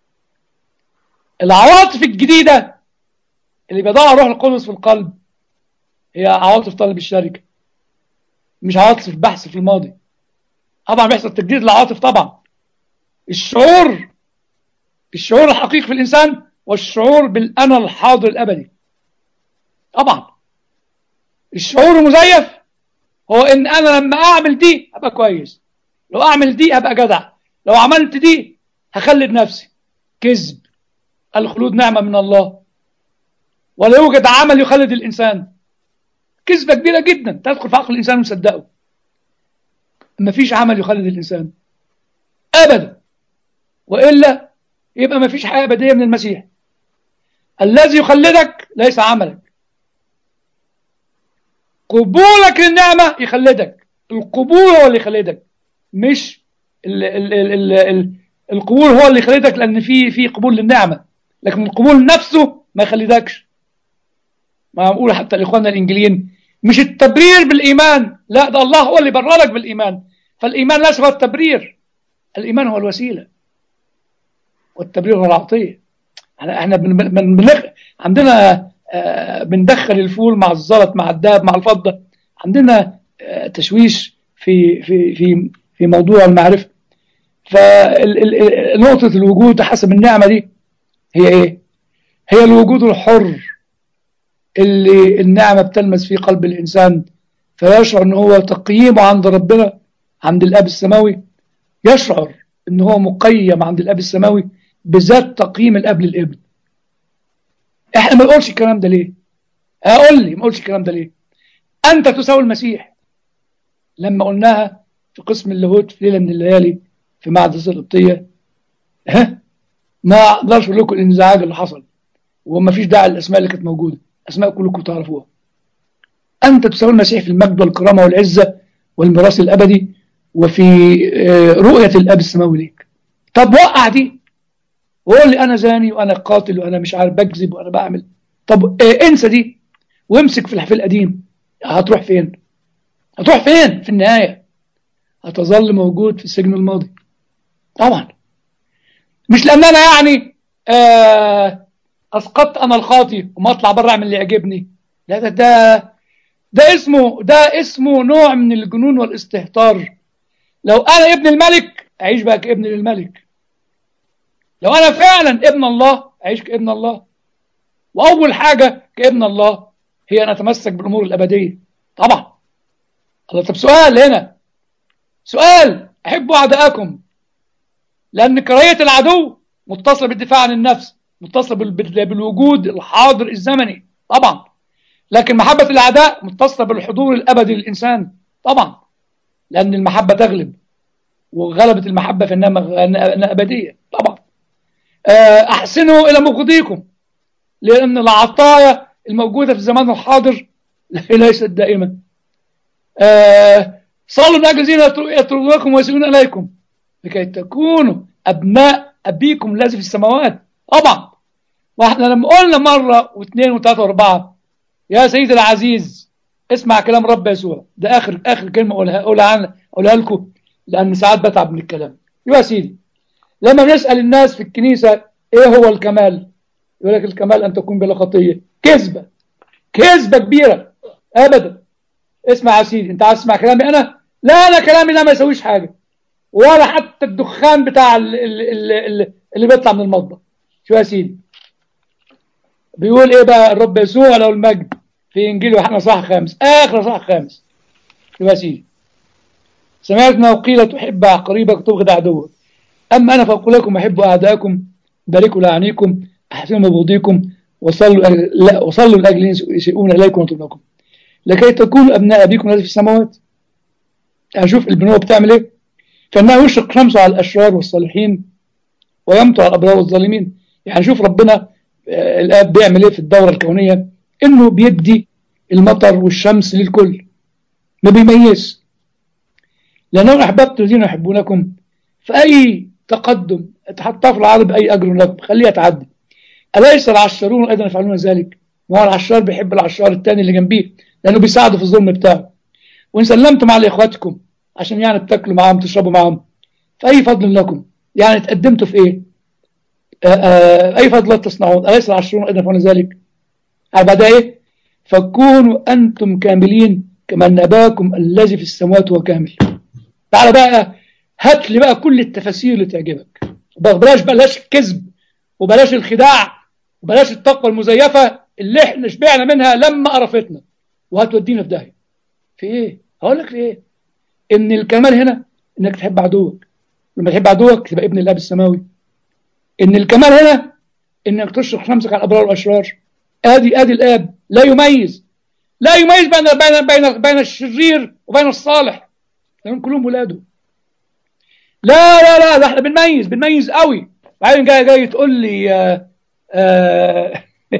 العواطف الجديده اللي بيضعها روح القدس في القلب هي عواطف طلب الشركه مش عواطف البحث في الماضي طبعا بيحصل تجديد العواطف طبعا الشعور الشعور الحقيقي في الانسان والشعور بالانا الحاضر الابدي طبعا الشعور المزيف هو ان انا لما اعمل دي ابقى كويس لو اعمل دي ابقى جدع لو عملت دي هخلد نفسي كذب الخلود نعمه من الله ولا يوجد عمل يخلد الانسان كذبه كبيره جدا تدخل في عقل الانسان ويصدقه ما فيش عمل يخلد الانسان ابدا والا يبقى ما فيش حياه ابديه من المسيح الذي يخلدك ليس عملك قبولك للنعمه يخلدك القبول هو اللي يخلدك مش ال ال ال ال ال القبول هو اللي يخلدك لان في في قبول للنعمه لكن القبول نفسه ما يخلدكش ما بقول حتى لاخواننا الانجليين مش التبرير بالايمان لا ده الله هو اللي بررك بالايمان فالايمان ليس هو التبرير الايمان هو الوسيله والتبرير هو العطيه احنا بن بن بن عندنا آه بندخل الفول مع الزلط مع الذهب مع الفضه عندنا آه تشويش في في في في موضوع المعرفه فنقطة الوجود حسب النعمة دي هي ايه هي الوجود الحر اللي النعمة بتلمس في قلب الإنسان فيشعر ان هو تقييمه عند ربنا عند الأب السماوي يشعر ان هو مقيم عند الأب السماوي بذات تقييم الأب للابن احنا ما نقولش الكلام ده ليه اقول لي ما اقولش الكلام ده ليه انت تساوي المسيح لما قلناها في قسم اللاهوت في ليله من الليالي في معهد القبطيه ها ما اقدرش اقول لكم الانزعاج اللي حصل وما فيش داعي للاسماء اللي كانت موجوده اسماء كلكم تعرفوها انت تساوي المسيح في المجد والكرامه والعزه والميراث الابدي وفي رؤيه الاب السماوي ليك طب وقع دي وقول لي انا زاني وانا قاتل وانا مش عارف بكذب وانا بعمل طب إيه انسى دي وامسك في الحفل القديم هتروح فين هتروح فين في النهايه هتظل موجود في السجن الماضي طبعا مش لان انا يعني آه اسقطت انا الخاطي وما اطلع بره اعمل اللي يعجبني لا ده ده ده اسمه ده اسمه نوع من الجنون والاستهتار لو انا ابن الملك اعيش بقى كابن للملك لو انا فعلا ابن الله اعيش كابن الله واول حاجه كابن الله هي ان اتمسك بالامور الابديه طبعا الله طب سؤال هنا سؤال احبوا اعداءكم لان كراهيه العدو متصله بالدفاع عن النفس متصله بالوجود الحاضر الزمني طبعا لكن محبه الاعداء متصله بالحضور الابدي للانسان طبعا لان المحبه تغلب وغلبت المحبه في انها ابديه طبعا احسنوا الى مبغضيكم لان العطايا الموجوده في الزمان الحاضر ليست دائما آه صلوا من اجل الذين يطردونكم ويسيئون اليكم لكي تكونوا ابناء ابيكم الذي في السماوات طبعا واحنا لما قلنا مره واثنين وثلاثه واربعه يا سيدي العزيز اسمع كلام رب يسوع ده اخر اخر كلمه اقولها اقولها اقولها لكم لان ساعات بتعب من الكلام يا سيدي لما بنسال الناس في الكنيسه ايه هو الكمال يقول لك الكمال ان تكون بلا خطيه كذبه كذبه كبيره ابدا اسمع يا سيدي انت عايز تسمع كلامي انا لا انا كلامي ده ما يسويش حاجه ولا حتى الدخان بتاع اللي, اللي, اللي بيطلع من المطبخ شو يا سيدي بيقول ايه بقى الرب يسوع له المجد في انجيل يوحنا صح خامس اخر صح خامس شو يا سيدي سمعت ما قيل تحب قريبك تبغض عدوك اما انا فاقول لكم احبوا اعداءكم باركوا لعنيكم احسنوا مبغضيكم وصلوا لا وصلوا لاجل يسيئون اليكم ويطلبكم لكي تكونوا ابناء ابيكم الذي في السماوات يعني شوف البنوه بتعمل ايه كانها يشرق شمسه على الاشرار والصالحين ويمطر على الابرار والظالمين يعني شوف ربنا الاب بيعمل ايه في الدوره الكونيه انه بيدي المطر والشمس للكل ما بيميز لانهم احببت الذين يحبونكم فاي تقدم تحطها في العرض باي اجر لكم خليها تعدي اليس العشارون ايضا يفعلون ذلك ما هو العشار بيحب العشار الثاني اللي جنبيه لانه بيساعده في الظلم بتاعه وان سلمتم على اخواتكم عشان يعني بتاكلوا معاهم تشربوا معاهم فاي فضل لكم يعني تقدمتوا في ايه آآ آآ اي فضل تصنعون اليس العشرون ايضا يفعلون ذلك بعدها ايه فكونوا انتم كاملين كما ان اباكم الذي في السماوات هو كامل تعالى بقى هات لي بقى كل التفاسير اللي تعجبك بلاش بلاش الكذب وبلاش الخداع وبلاش التقوى المزيفه اللي احنا شبعنا منها لما قرفتنا وهتودينا في داهيه في ايه هقول لك في ايه ان الكمال هنا انك تحب عدوك لما تحب عدوك تبقى ابن الاب السماوي ان الكمال هنا انك تشرق شمسك على الابرار والاشرار ادي ادي الاب لا يميز لا يميز بين بين بين بين الشرير وبين الصالح لانهم كلهم ولاده لا لا لا ده احنا بنميز بنميز قوي بعدين جاي جاي تقول لي آآ آآ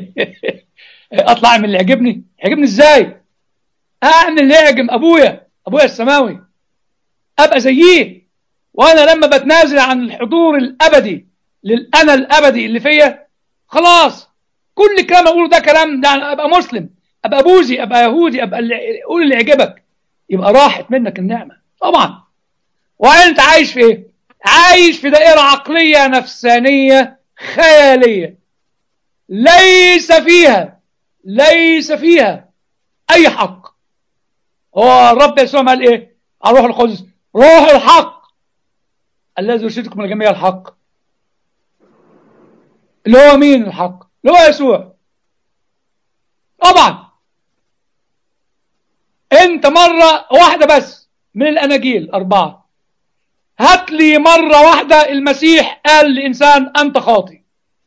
اطلع اعمل اللي يعجبني يعجبني ازاي اعمل اللي يعجب ابويا ابويا السماوي ابقى زيه وانا لما بتنازل عن الحضور الابدي للانا الابدي اللي فيا خلاص كل كلام اقوله ده كلام ده يعني ابقى مسلم ابقى بوذي ابقى يهودي ابقى اللي قول اللي يعجبك يبقى راحت منك النعمه طبعا وانت عايش في ايه عايش في دائره عقليه نفسانيه خياليه ليس فيها ليس فيها اي حق هو الرب يسوع قال ايه على روح القدس روح الحق الذي يرشدكم الى جميع الحق اللي هو مين الحق اللي هو يسوع طبعا انت مرة واحدة بس من الاناجيل اربعة هات لي مرة واحدة المسيح قال لإنسان أنت خاطي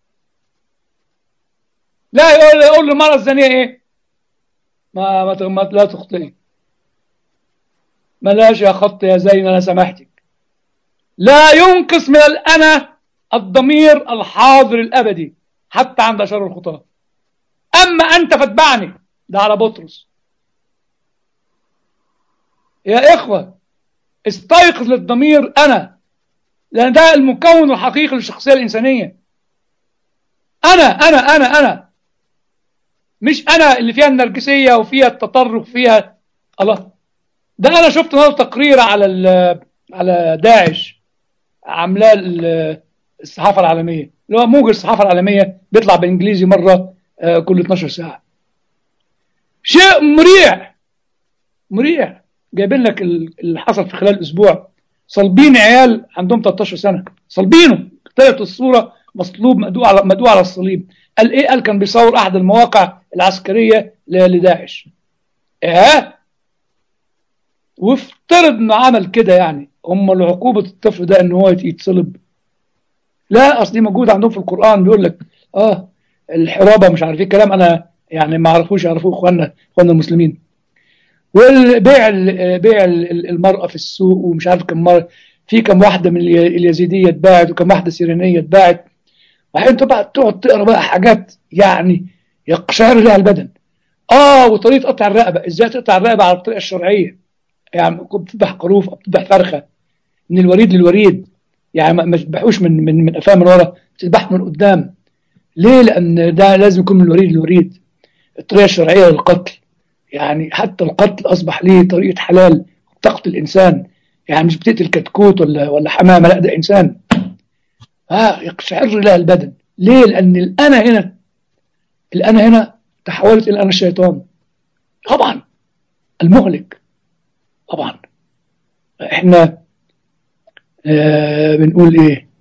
لا يقول يقول للمرأة الزانية إيه ما ما, ما لا تخطئي ملاش يا خط يا زين أنا سامحتك لا ينقص من الأنا الضمير الحاضر الأبدي حتى عند شر الخطاة أما أنت فاتبعني ده على بطرس يا إخوة استيقظ للضمير أنا لأن ده المكون الحقيقي للشخصية الإنسانية أنا أنا أنا أنا مش أنا اللي فيها النرجسية وفيها التطرف فيها الله ده أنا شفت نظر تقرير على على داعش عاملاه الصحافة العالمية اللي هو موجز الصحافة العالمية بيطلع بالإنجليزي مرة كل 12 ساعة شيء مريع مريع جايبين لك اللي حصل في خلال اسبوع صلبين عيال عندهم 13 سنه صلبينه طلعت الصوره مصلوب مدوع على مدوع على الصليب قال ايه قال كان بيصور احد المواقع العسكريه لداعش اه وافترض انه عمل كده يعني هم العقوبه الطفل ده ان هو يتصلب لا اصل دي موجود عندهم في القران بيقول لك اه الحرابه مش عارف ايه كلام انا يعني ما عرفوش يعرفوه اخواننا اخواننا المسلمين والبيع بيع المرأة في السوق ومش عارف كم مرة في كم واحدة من اليزيدية اتباعت وكم واحدة سيرينية اتباعت وبعدين تبقى تقعد تقرا بقى حاجات يعني يقشعر لها البدن اه وطريقة قطع الرقبة ازاي تقطع الرقبة على الطريقة الشرعية يعني كنت بتذبح خروف او بتذبح فرخة من الوريد للوريد يعني ما تذبحوش من من من قفاه من ورا تذبح من قدام ليه؟ لأن ده لازم يكون من الوريد للوريد الطريقة الشرعية للقتل يعني حتى القتل أصبح ليه طريقة حلال تقتل إنسان يعني مش بتقتل كتكوت ولا ولا حمامة لا ده إنسان ها يقشعر لها البدن ليه؟ لأن الأنا هنا الأنا هنا تحولت إلى أنا الشيطان طبعا المهلك طبعا احنا آه بنقول ايه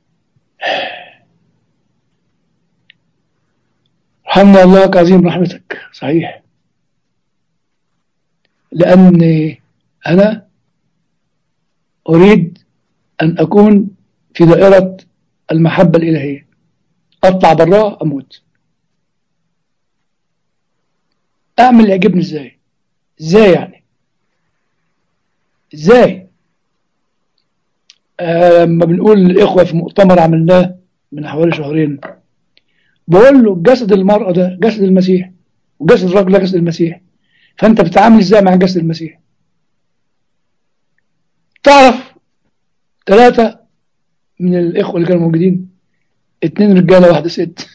رحمنا الله كعظيم رحمتك صحيح لأني أنا أريد أن أكون في دائرة المحبة الإلهية أطلع براه أموت أعمل اللي يعجبني إزاي إزاي يعني إزاي لما آه بنقول الإخوة في مؤتمر عملناه من حوالي شهرين بقول له جسد المرأة ده جسد المسيح وجسد الرجل ده جسد المسيح فأنت بتتعامل إزاي مع جسد المسيح تعرف ثلاثة من الإخوة اللي كانوا موجودين اتنين رجالة واحدة ست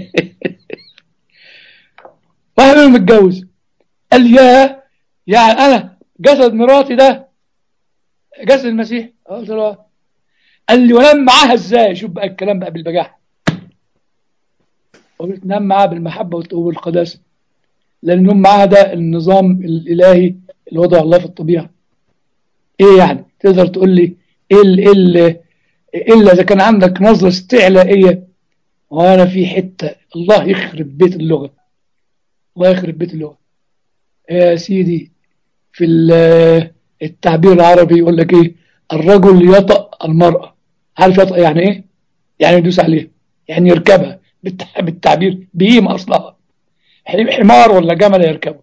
واحد منهم متجوز قال يا يعني أنا جسد مراتي ده جسد المسيح قلت له قال لي ونام معاها ازاي شوف بقى الكلام بقى بالبجاحة قلت نام معاها بالمحبة والقداسة لأن النوم معاها ده النظام الإلهي اللي وضع الله في الطبيعة إيه يعني تقدر تقول لي إيه إيه إلا إذا كان عندك نظرة استعلائية وأنا في حتة الله يخرب بيت اللغة الله يخرب بيت اللغة يا سيدي في التعبير العربي يقول لك إيه الرجل يطأ المرأة عارف يطأ يعني إيه؟ يعني يدوس عليها يعني يركبها بالتعبير بهيم أصلها حمار ولا جمل يركبه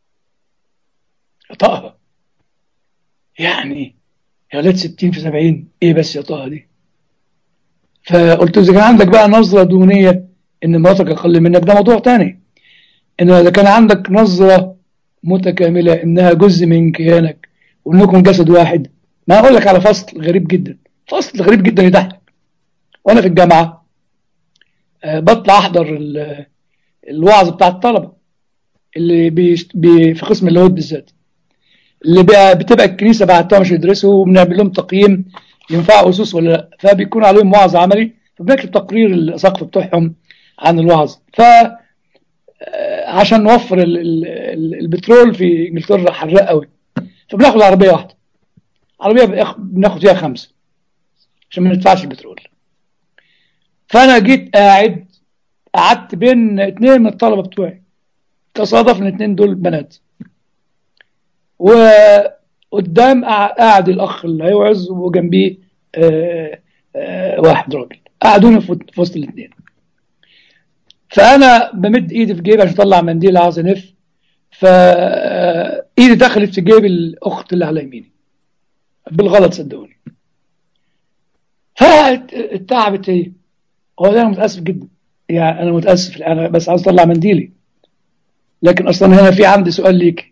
يطأها يعني يا ولاد 60 في 70 ايه بس يطأها دي فقلت له اذا كان عندك بقى نظرة دونية ان مراتك اقل منك ده موضوع تاني ان اذا كان عندك نظرة متكاملة انها جزء من كيانك وانكم جسد واحد ما اقول لك على فصل غريب جدا فصل غريب جدا يضحك وانا في الجامعة أه بطلع احضر الوعظ بتاع الطلبة اللي بي بي في قسم اللاهوت بالذات اللي بتبقى الكنيسة بعتها مش يدرسوا وبنعمل لهم تقييم ينفعوا أسس ولا لا فبيكون عليهم وعظ عملي فبنكتب تقرير السقف بتوعهم عن الوعظ ف عشان نوفر ال ال ال البترول في انجلترا حراق قوي فبناخد عربيه واحده عربيه بناخد فيها خمسه عشان ما ندفعش البترول فانا جيت قاعد قعدت بين اتنين من الطلبه بتوعي تصادف ان الاتنين دول بنات وقدام قع- قاعد الاخ اللي هيوعظ وجنبيه آه، آه، واحد راجل قعدوني في في وسط الاثنين فانا بمد ايدي في جيبي عشان اطلع منديل عاوز انف فايدي دخلت في جيب الاخت اللي على يميني بالغلط صدقوني فاتعبت هي هو ده انا متاسف جدا يعني انا متاسف انا بس عاوز اطلع منديلي لكن اصلا هنا في عندي سؤال ليك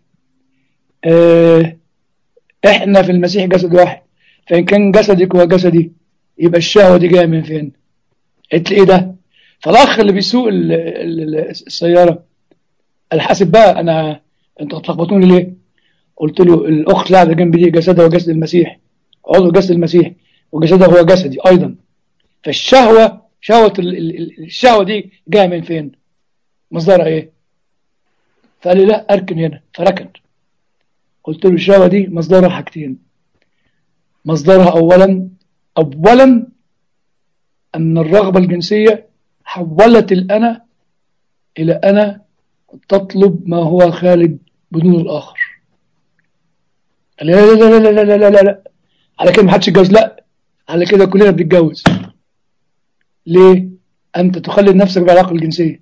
آه، احنا في المسيح جسد واحد فان كان جسدك هو جسدي يبقى الشهوه دي جايه من فين؟ قلت لي ايه ده؟ فالاخ اللي بيسوق ال- ال- ال- السياره قال حاسب بقى انا انتوا هتلخبطوني ليه؟ قلت له الاخت اللي قاعده جنبي دي جسدها هو جسد المسيح عضو جسد المسيح وجسدها هو جسدي ايضا فالشهوه شهوه ال- ال- ال- الشهوه دي جايه من فين؟ مصدرها ايه؟ فقال لي لا اركن هنا فركن قلت له الشهوه دي مصدرها حاجتين مصدرها اولا اولا ان الرغبه الجنسيه حولت الانا الى انا تطلب ما هو خارج بدون الاخر قال لي لا لا لا لا لا لا لا لا على كده ما حدش يتجوز لا على كده كلنا بنتجوز ليه انت تخلي نفسك بالعلاقه الجنسيه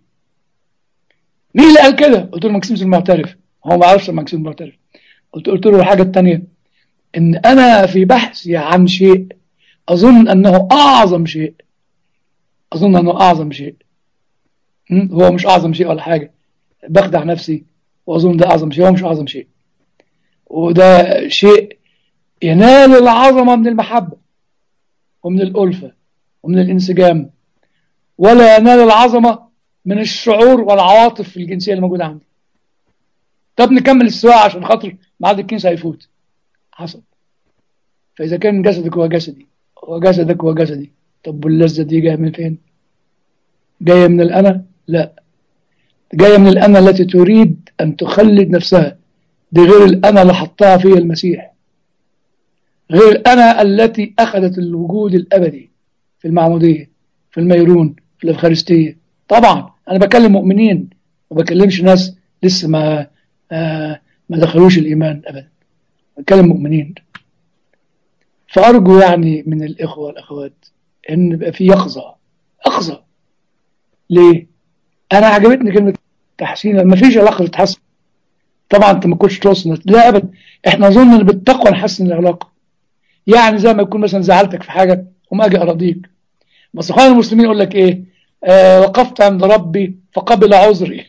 مين اللي قال كده قلت له ماكسيموس المعترف هو ما عرفش ماكسيموس المعترف قلت قلت له الحاجه الثانيه ان انا في بحثي عن شيء اظن انه اعظم شيء اظن انه اعظم شيء م? هو مش اعظم شيء ولا حاجه بخدع نفسي واظن ده اعظم شيء هو مش اعظم شيء وده شيء ينال العظمه من المحبه ومن الالفه ومن الانسجام ولا ينال العظمه من الشعور والعواطف الجنسيه اللي موجوده عندي طب نكمل السواقه عشان خاطر ميعاد الكنيسه هيفوت حصل فاذا كان جسدك هو جسدي وجسدك هو جسدي طب واللذه دي جايه من فين؟ جايه من الانا؟ لا جايه من الانا التي تريد ان تخلد نفسها دي غير الانا اللي حطها فيها المسيح غير الانا التي اخذت الوجود الابدي في المعموديه في الميرون في الافخارستيه طبعا انا بكلم مؤمنين ما بكلمش ناس لسه ما آه ما دخلوش الايمان ابدا بكلم مؤمنين فارجو يعني من الاخوه والاخوات ان يبقى في يقظه يقظه ليه؟ انا عجبتني كلمه تحسين ما فيش علاقه تتحسن طبعا انت ما كنتش توصل لا ابدا احنا نظن ان بالتقوى نحسن العلاقه يعني زي ما يكون مثلا زعلتك في حاجه وما اجي اراضيك بس اخوان المسلمين يقول لك ايه آه وقفت عند ربي فقبل عذري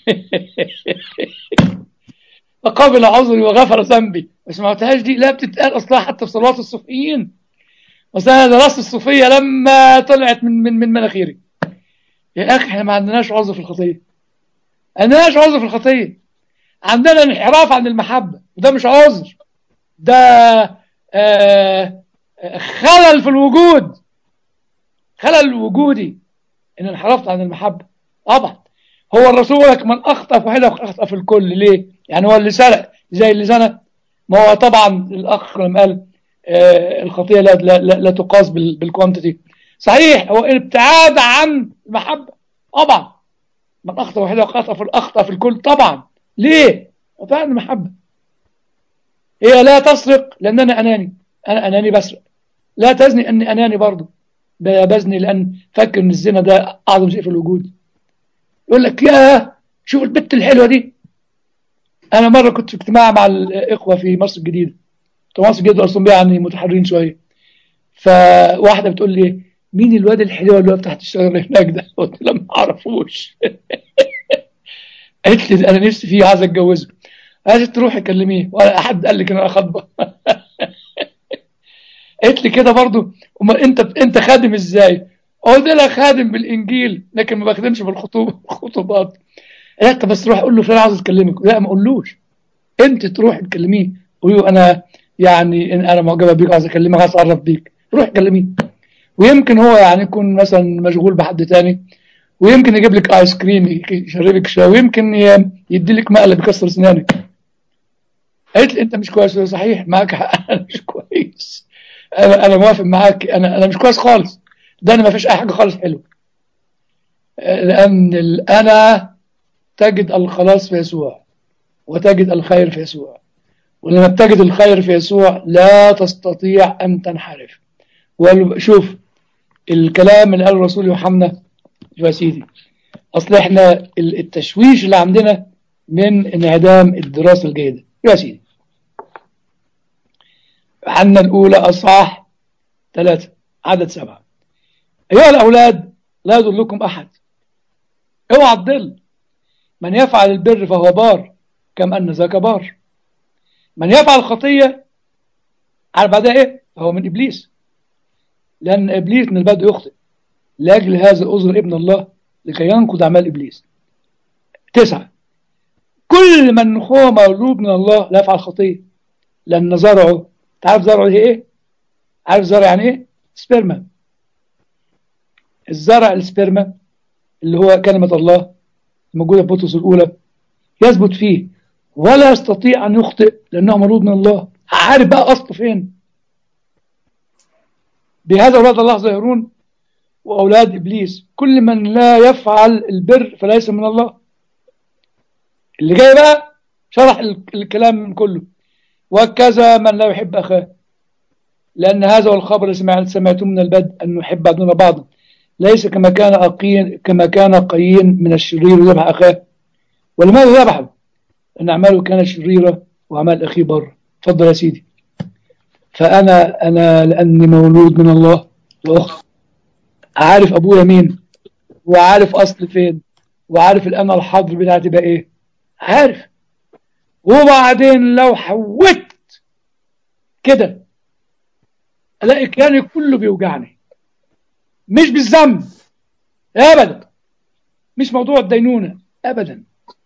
فقبل عذري وغفر ذنبي ما سمعتهاش دي لا بتتقال اصلها حتى في صلوات الصوفيين بس انا درست الصوفيه لما طلعت من من من مناخيري يا اخي احنا ما عندناش عذر في الخطيه ما عندناش عذر في الخطيه عندنا انحراف عن المحبه وده مش عذر ده آه خلل في الوجود خلل وجودي ان انحرفت عن المحبه طبعا هو الرسول لك من اخطا في واحده اخطا في الكل ليه؟ يعني هو اللي سرق زي اللي زنى ما هو طبعا الاخ لما قال آه الخطيه لا لا, لا, لا تقاس بالكوانتيتي صحيح هو ابتعاد عن المحبه طبعا من اخطا واحده اخطا في الاخطا في الكل طبعا ليه؟ ابتعاد عن المحبه هي لا تسرق لان انا اناني انا اناني بسرق لا تزني اني اناني برضه بزني لان فاكر ان الزنا ده اعظم شيء في الوجود يقول لك يا شوف البت الحلوه دي انا مره كنت في اجتماع مع الاخوه في مصر الجديده مصر الجديده اصلا يعني متحررين شويه فواحده بتقول لي مين الواد الحلو اللي واقف تحت الشجره اللي هناك ده؟ قلت لها ما اعرفوش قالت لي انا نفسي فيه عايز اتجوزه قالت تروحي كلميه ولا حد قال لك ان انا خاطبه قالت لي كده برضو امال انت انت خادم ازاي؟ قلت لها خادم بالانجيل لكن ما بخدمش بالخطوبات قالت بس روح قول له فلان عاوز اكلمك لا ما اقولوش انت تروح تكلميه قولي له انا يعني ان انا معجبه بيك عايز اكلمك عايز اتعرف بيك روح كلميه ويمكن هو يعني يكون مثلا مشغول بحد تاني ويمكن يجيب لك ايس كريم يشربك شاي ويمكن يدي لك مقلب يكسر اسنانك قالت لي انت مش كويس صحيح معاك حق انا مش كويس انا انا موافق معاك انا انا مش كويس خالص ده انا ما فيش اي حاجه خالص حلوه لان الانا تجد الخلاص في يسوع وتجد الخير في يسوع ولما بتجد الخير في يسوع لا تستطيع ان تنحرف وشوف الكلام اللي قاله الرسول يوحنا يا سيدي اصل احنا التشويش اللي عندنا من انعدام الدراسه الجيده يا سيدي يوحنا الاولى اصحاح ثلاثة عدد سبعة ايها الاولاد لا يضلكم احد اوعى تضل من يفعل البر فهو بار كما ان ذاك بار من يفعل الخطيه عارف بعدها ايه فهو من ابليس لان ابليس من البدء يخطئ لاجل هذا اذر ابن الله لكي ينقض اعمال ابليس تسعة كل من هو مولود من الله لا يفعل خطيه لان زرعه تعرف زرعه ايه عارف زرع يعني ايه سبرما الزرع السبرما اللي هو كلمة الله موجودة في بطرس الأولى يثبت فيه ولا يستطيع أن يخطئ لأنه مولود من الله عارف بقى أصله فين بهذا أولاد الله ظاهرون وأولاد إبليس كل من لا يفعل البر فليس من الله اللي جاي بقى شرح الكلام من كله وكذا من لا يحب أخاه لأن هذا هو الخبر الذي سمعته من البدء أن نحب بعضنا بعضا ليس كما كان أقين كما كان قايين من الشرير يذبح أخاه ولماذا ذبحه؟ أن أعماله كانت شريرة وأعمال أخيه بر تفضل يا سيدي فأنا أنا لأني مولود من الله وأخت عارف أبويا مين وعارف أصل فين وعارف الأنا الحاضر بتاعتي بقى إيه عارف وبعدين لو حوت كده الاقي كياني كله بيوجعني مش بالذنب ابدا مش موضوع الدينونه ابدا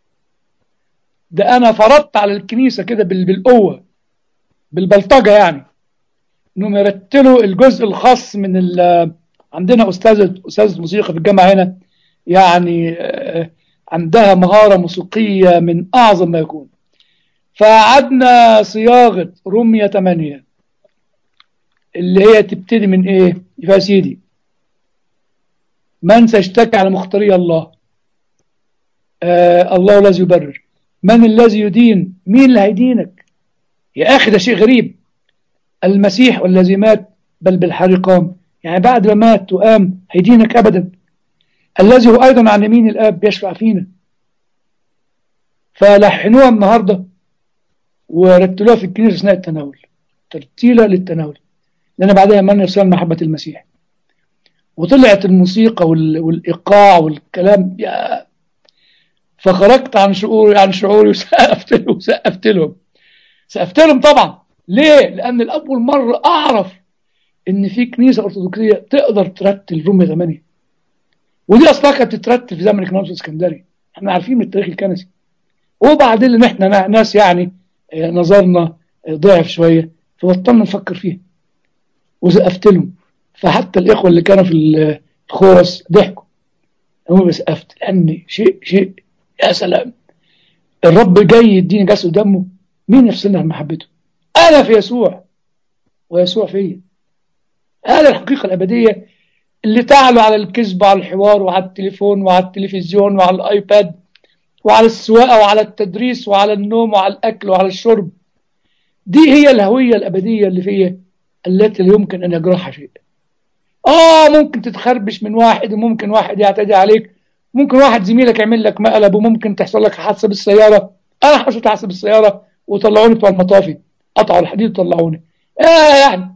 ده انا فرضت على الكنيسه كده بالقوه بالبلطجه يعني انهم يرتلوا الجزء الخاص من عندنا استاذه استاذه موسيقى في الجامعه هنا يعني عندها مهاره موسيقيه من اعظم ما يكون فقعدنا صياغه رميه 8 اللي هي تبتدي من ايه يا سيدي من سيشتكي على مختاري الله آه الله الذي يبرر من الذي يدين مين اللي هيدينك يا اخي ده شيء غريب المسيح والذي مات بل بالحري قام يعني بعد ما مات وقام هيدينك ابدا الذي هو ايضا عن يمين الاب يشفع فينا فلحنوها النهارده ورتلوها في الكنيسه اثناء التناول ترتيله للتناول لأن بعدها من يرسل محبة المسيح وطلعت الموسيقى والإيقاع والكلام يا فخرجت عن شعوري عن شعوري وسقفت لهم سقفت لهم سقفت لهم طبعا ليه؟ لأن الأول مرة أعرف إن في كنيسة أرثوذكسية تقدر ترتل رومية 8 ودي أصلا كانت تترتل في زمن الكنيسة الإسكندري احنا عارفين من التاريخ الكنسي وبعدين إن احنا ناس يعني نظرنا ضعف شوية فبطلنا نفكر فيها وسقفت لهم فحتى الإخوة اللي كانوا في الخورس ضحكوا هم بسقفت لأن شيء شيء يا سلام الرب جاي يديني جسد دمه مين يفصلنا عن محبته أنا في يسوع ويسوع فيا هذه الحقيقة الأبدية اللي تعلو على الكذب وعلى الحوار وعلى التليفون وعلى التلفزيون وعلى الآيباد وعلى السواقة وعلى التدريس وعلى النوم وعلى الأكل وعلى الشرب دي هي الهوية الأبدية اللي فيا التي لا يمكن أن يجرحها شيء آه ممكن تتخربش من واحد وممكن واحد يعتدي عليك ممكن واحد زميلك يعمل لك مقلب وممكن تحصل لك حادثة بالسيارة أنا حصلت حادثة بالسيارة وطلعوني بتوع المطافي قطعوا الحديد وطلعوني آه يعني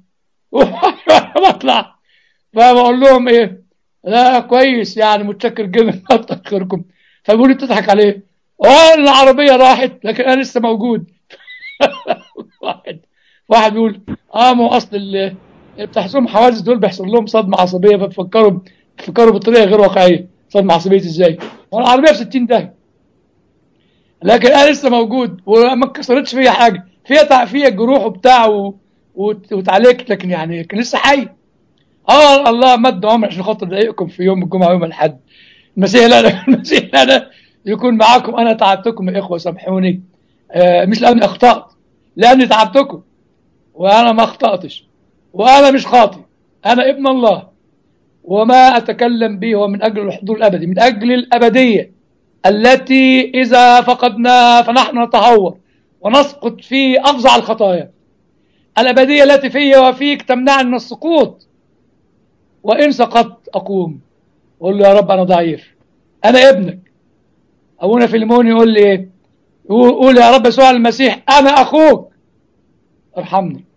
بطلع فبقول لهم إيه لا كويس يعني متشكر جدا كتر خيركم فبيقولوا لي بتضحك عليه اه العربية راحت لكن أنا لسه موجود واحد واحد بيقول اه ما هو اصل اللي بتحصلهم حوادث دول بيحصل لهم صدمه عصبيه فبيفكروا بيفكروا بطريقه غير واقعيه صدمه عصبيه ازاي؟ هو العربيه في 60 داهيه لكن انا لسه موجود وما اتكسرتش فيا حاجه فيها فيها جروح وبتاع و... واتعالجت لكن يعني كان لسه حي اه الله مد عمري عشان خاطر اضايقكم في يوم الجمعه ويوم الاحد المسيح لا المسيح لا يكون معاكم انا تعبتكم يا اخوه سامحوني آه مش لاني اخطات لاني تعبتكم وانا ما اخطاتش وأنا مش خاطي أنا ابن الله وما أتكلم به هو من أجل الحضور الأبدي من أجل الأبدية التي إذا فقدناها فنحن نتهور ونسقط في أفظع الخطايا الأبدية التي في وفيك تمنعني من السقوط وإن سقطت أقوم أقول له يا رب أنا ضعيف أنا ابنك أبونا فيلمون يقول لي إيه يقول يا رب يسوع المسيح أنا أخوك ارحمني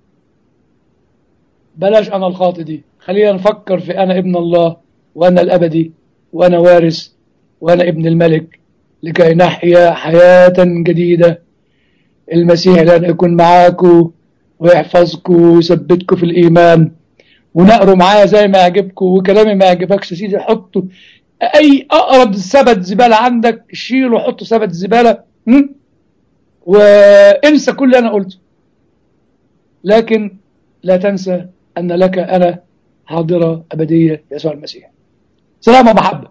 بلاش أنا الخاطئ دي خلينا نفكر في أنا ابن الله وأنا الأبدي وأنا وارث وأنا ابن الملك لكي نحيا حياة جديدة المسيح لن يكون معاكم ويحفظكم ويثبتكم في الإيمان ونقروا معايا زي ما يعجبكم وكلامي ما يعجبكش يا سيدي حطوا أي أقرب سبت زبالة عندك شيله وحطه سبت زبالة وانسى كل اللي أنا قلته لكن لا تنسى أن لك أنا حاضرة أبدية يسوع المسيح سلام ومحبة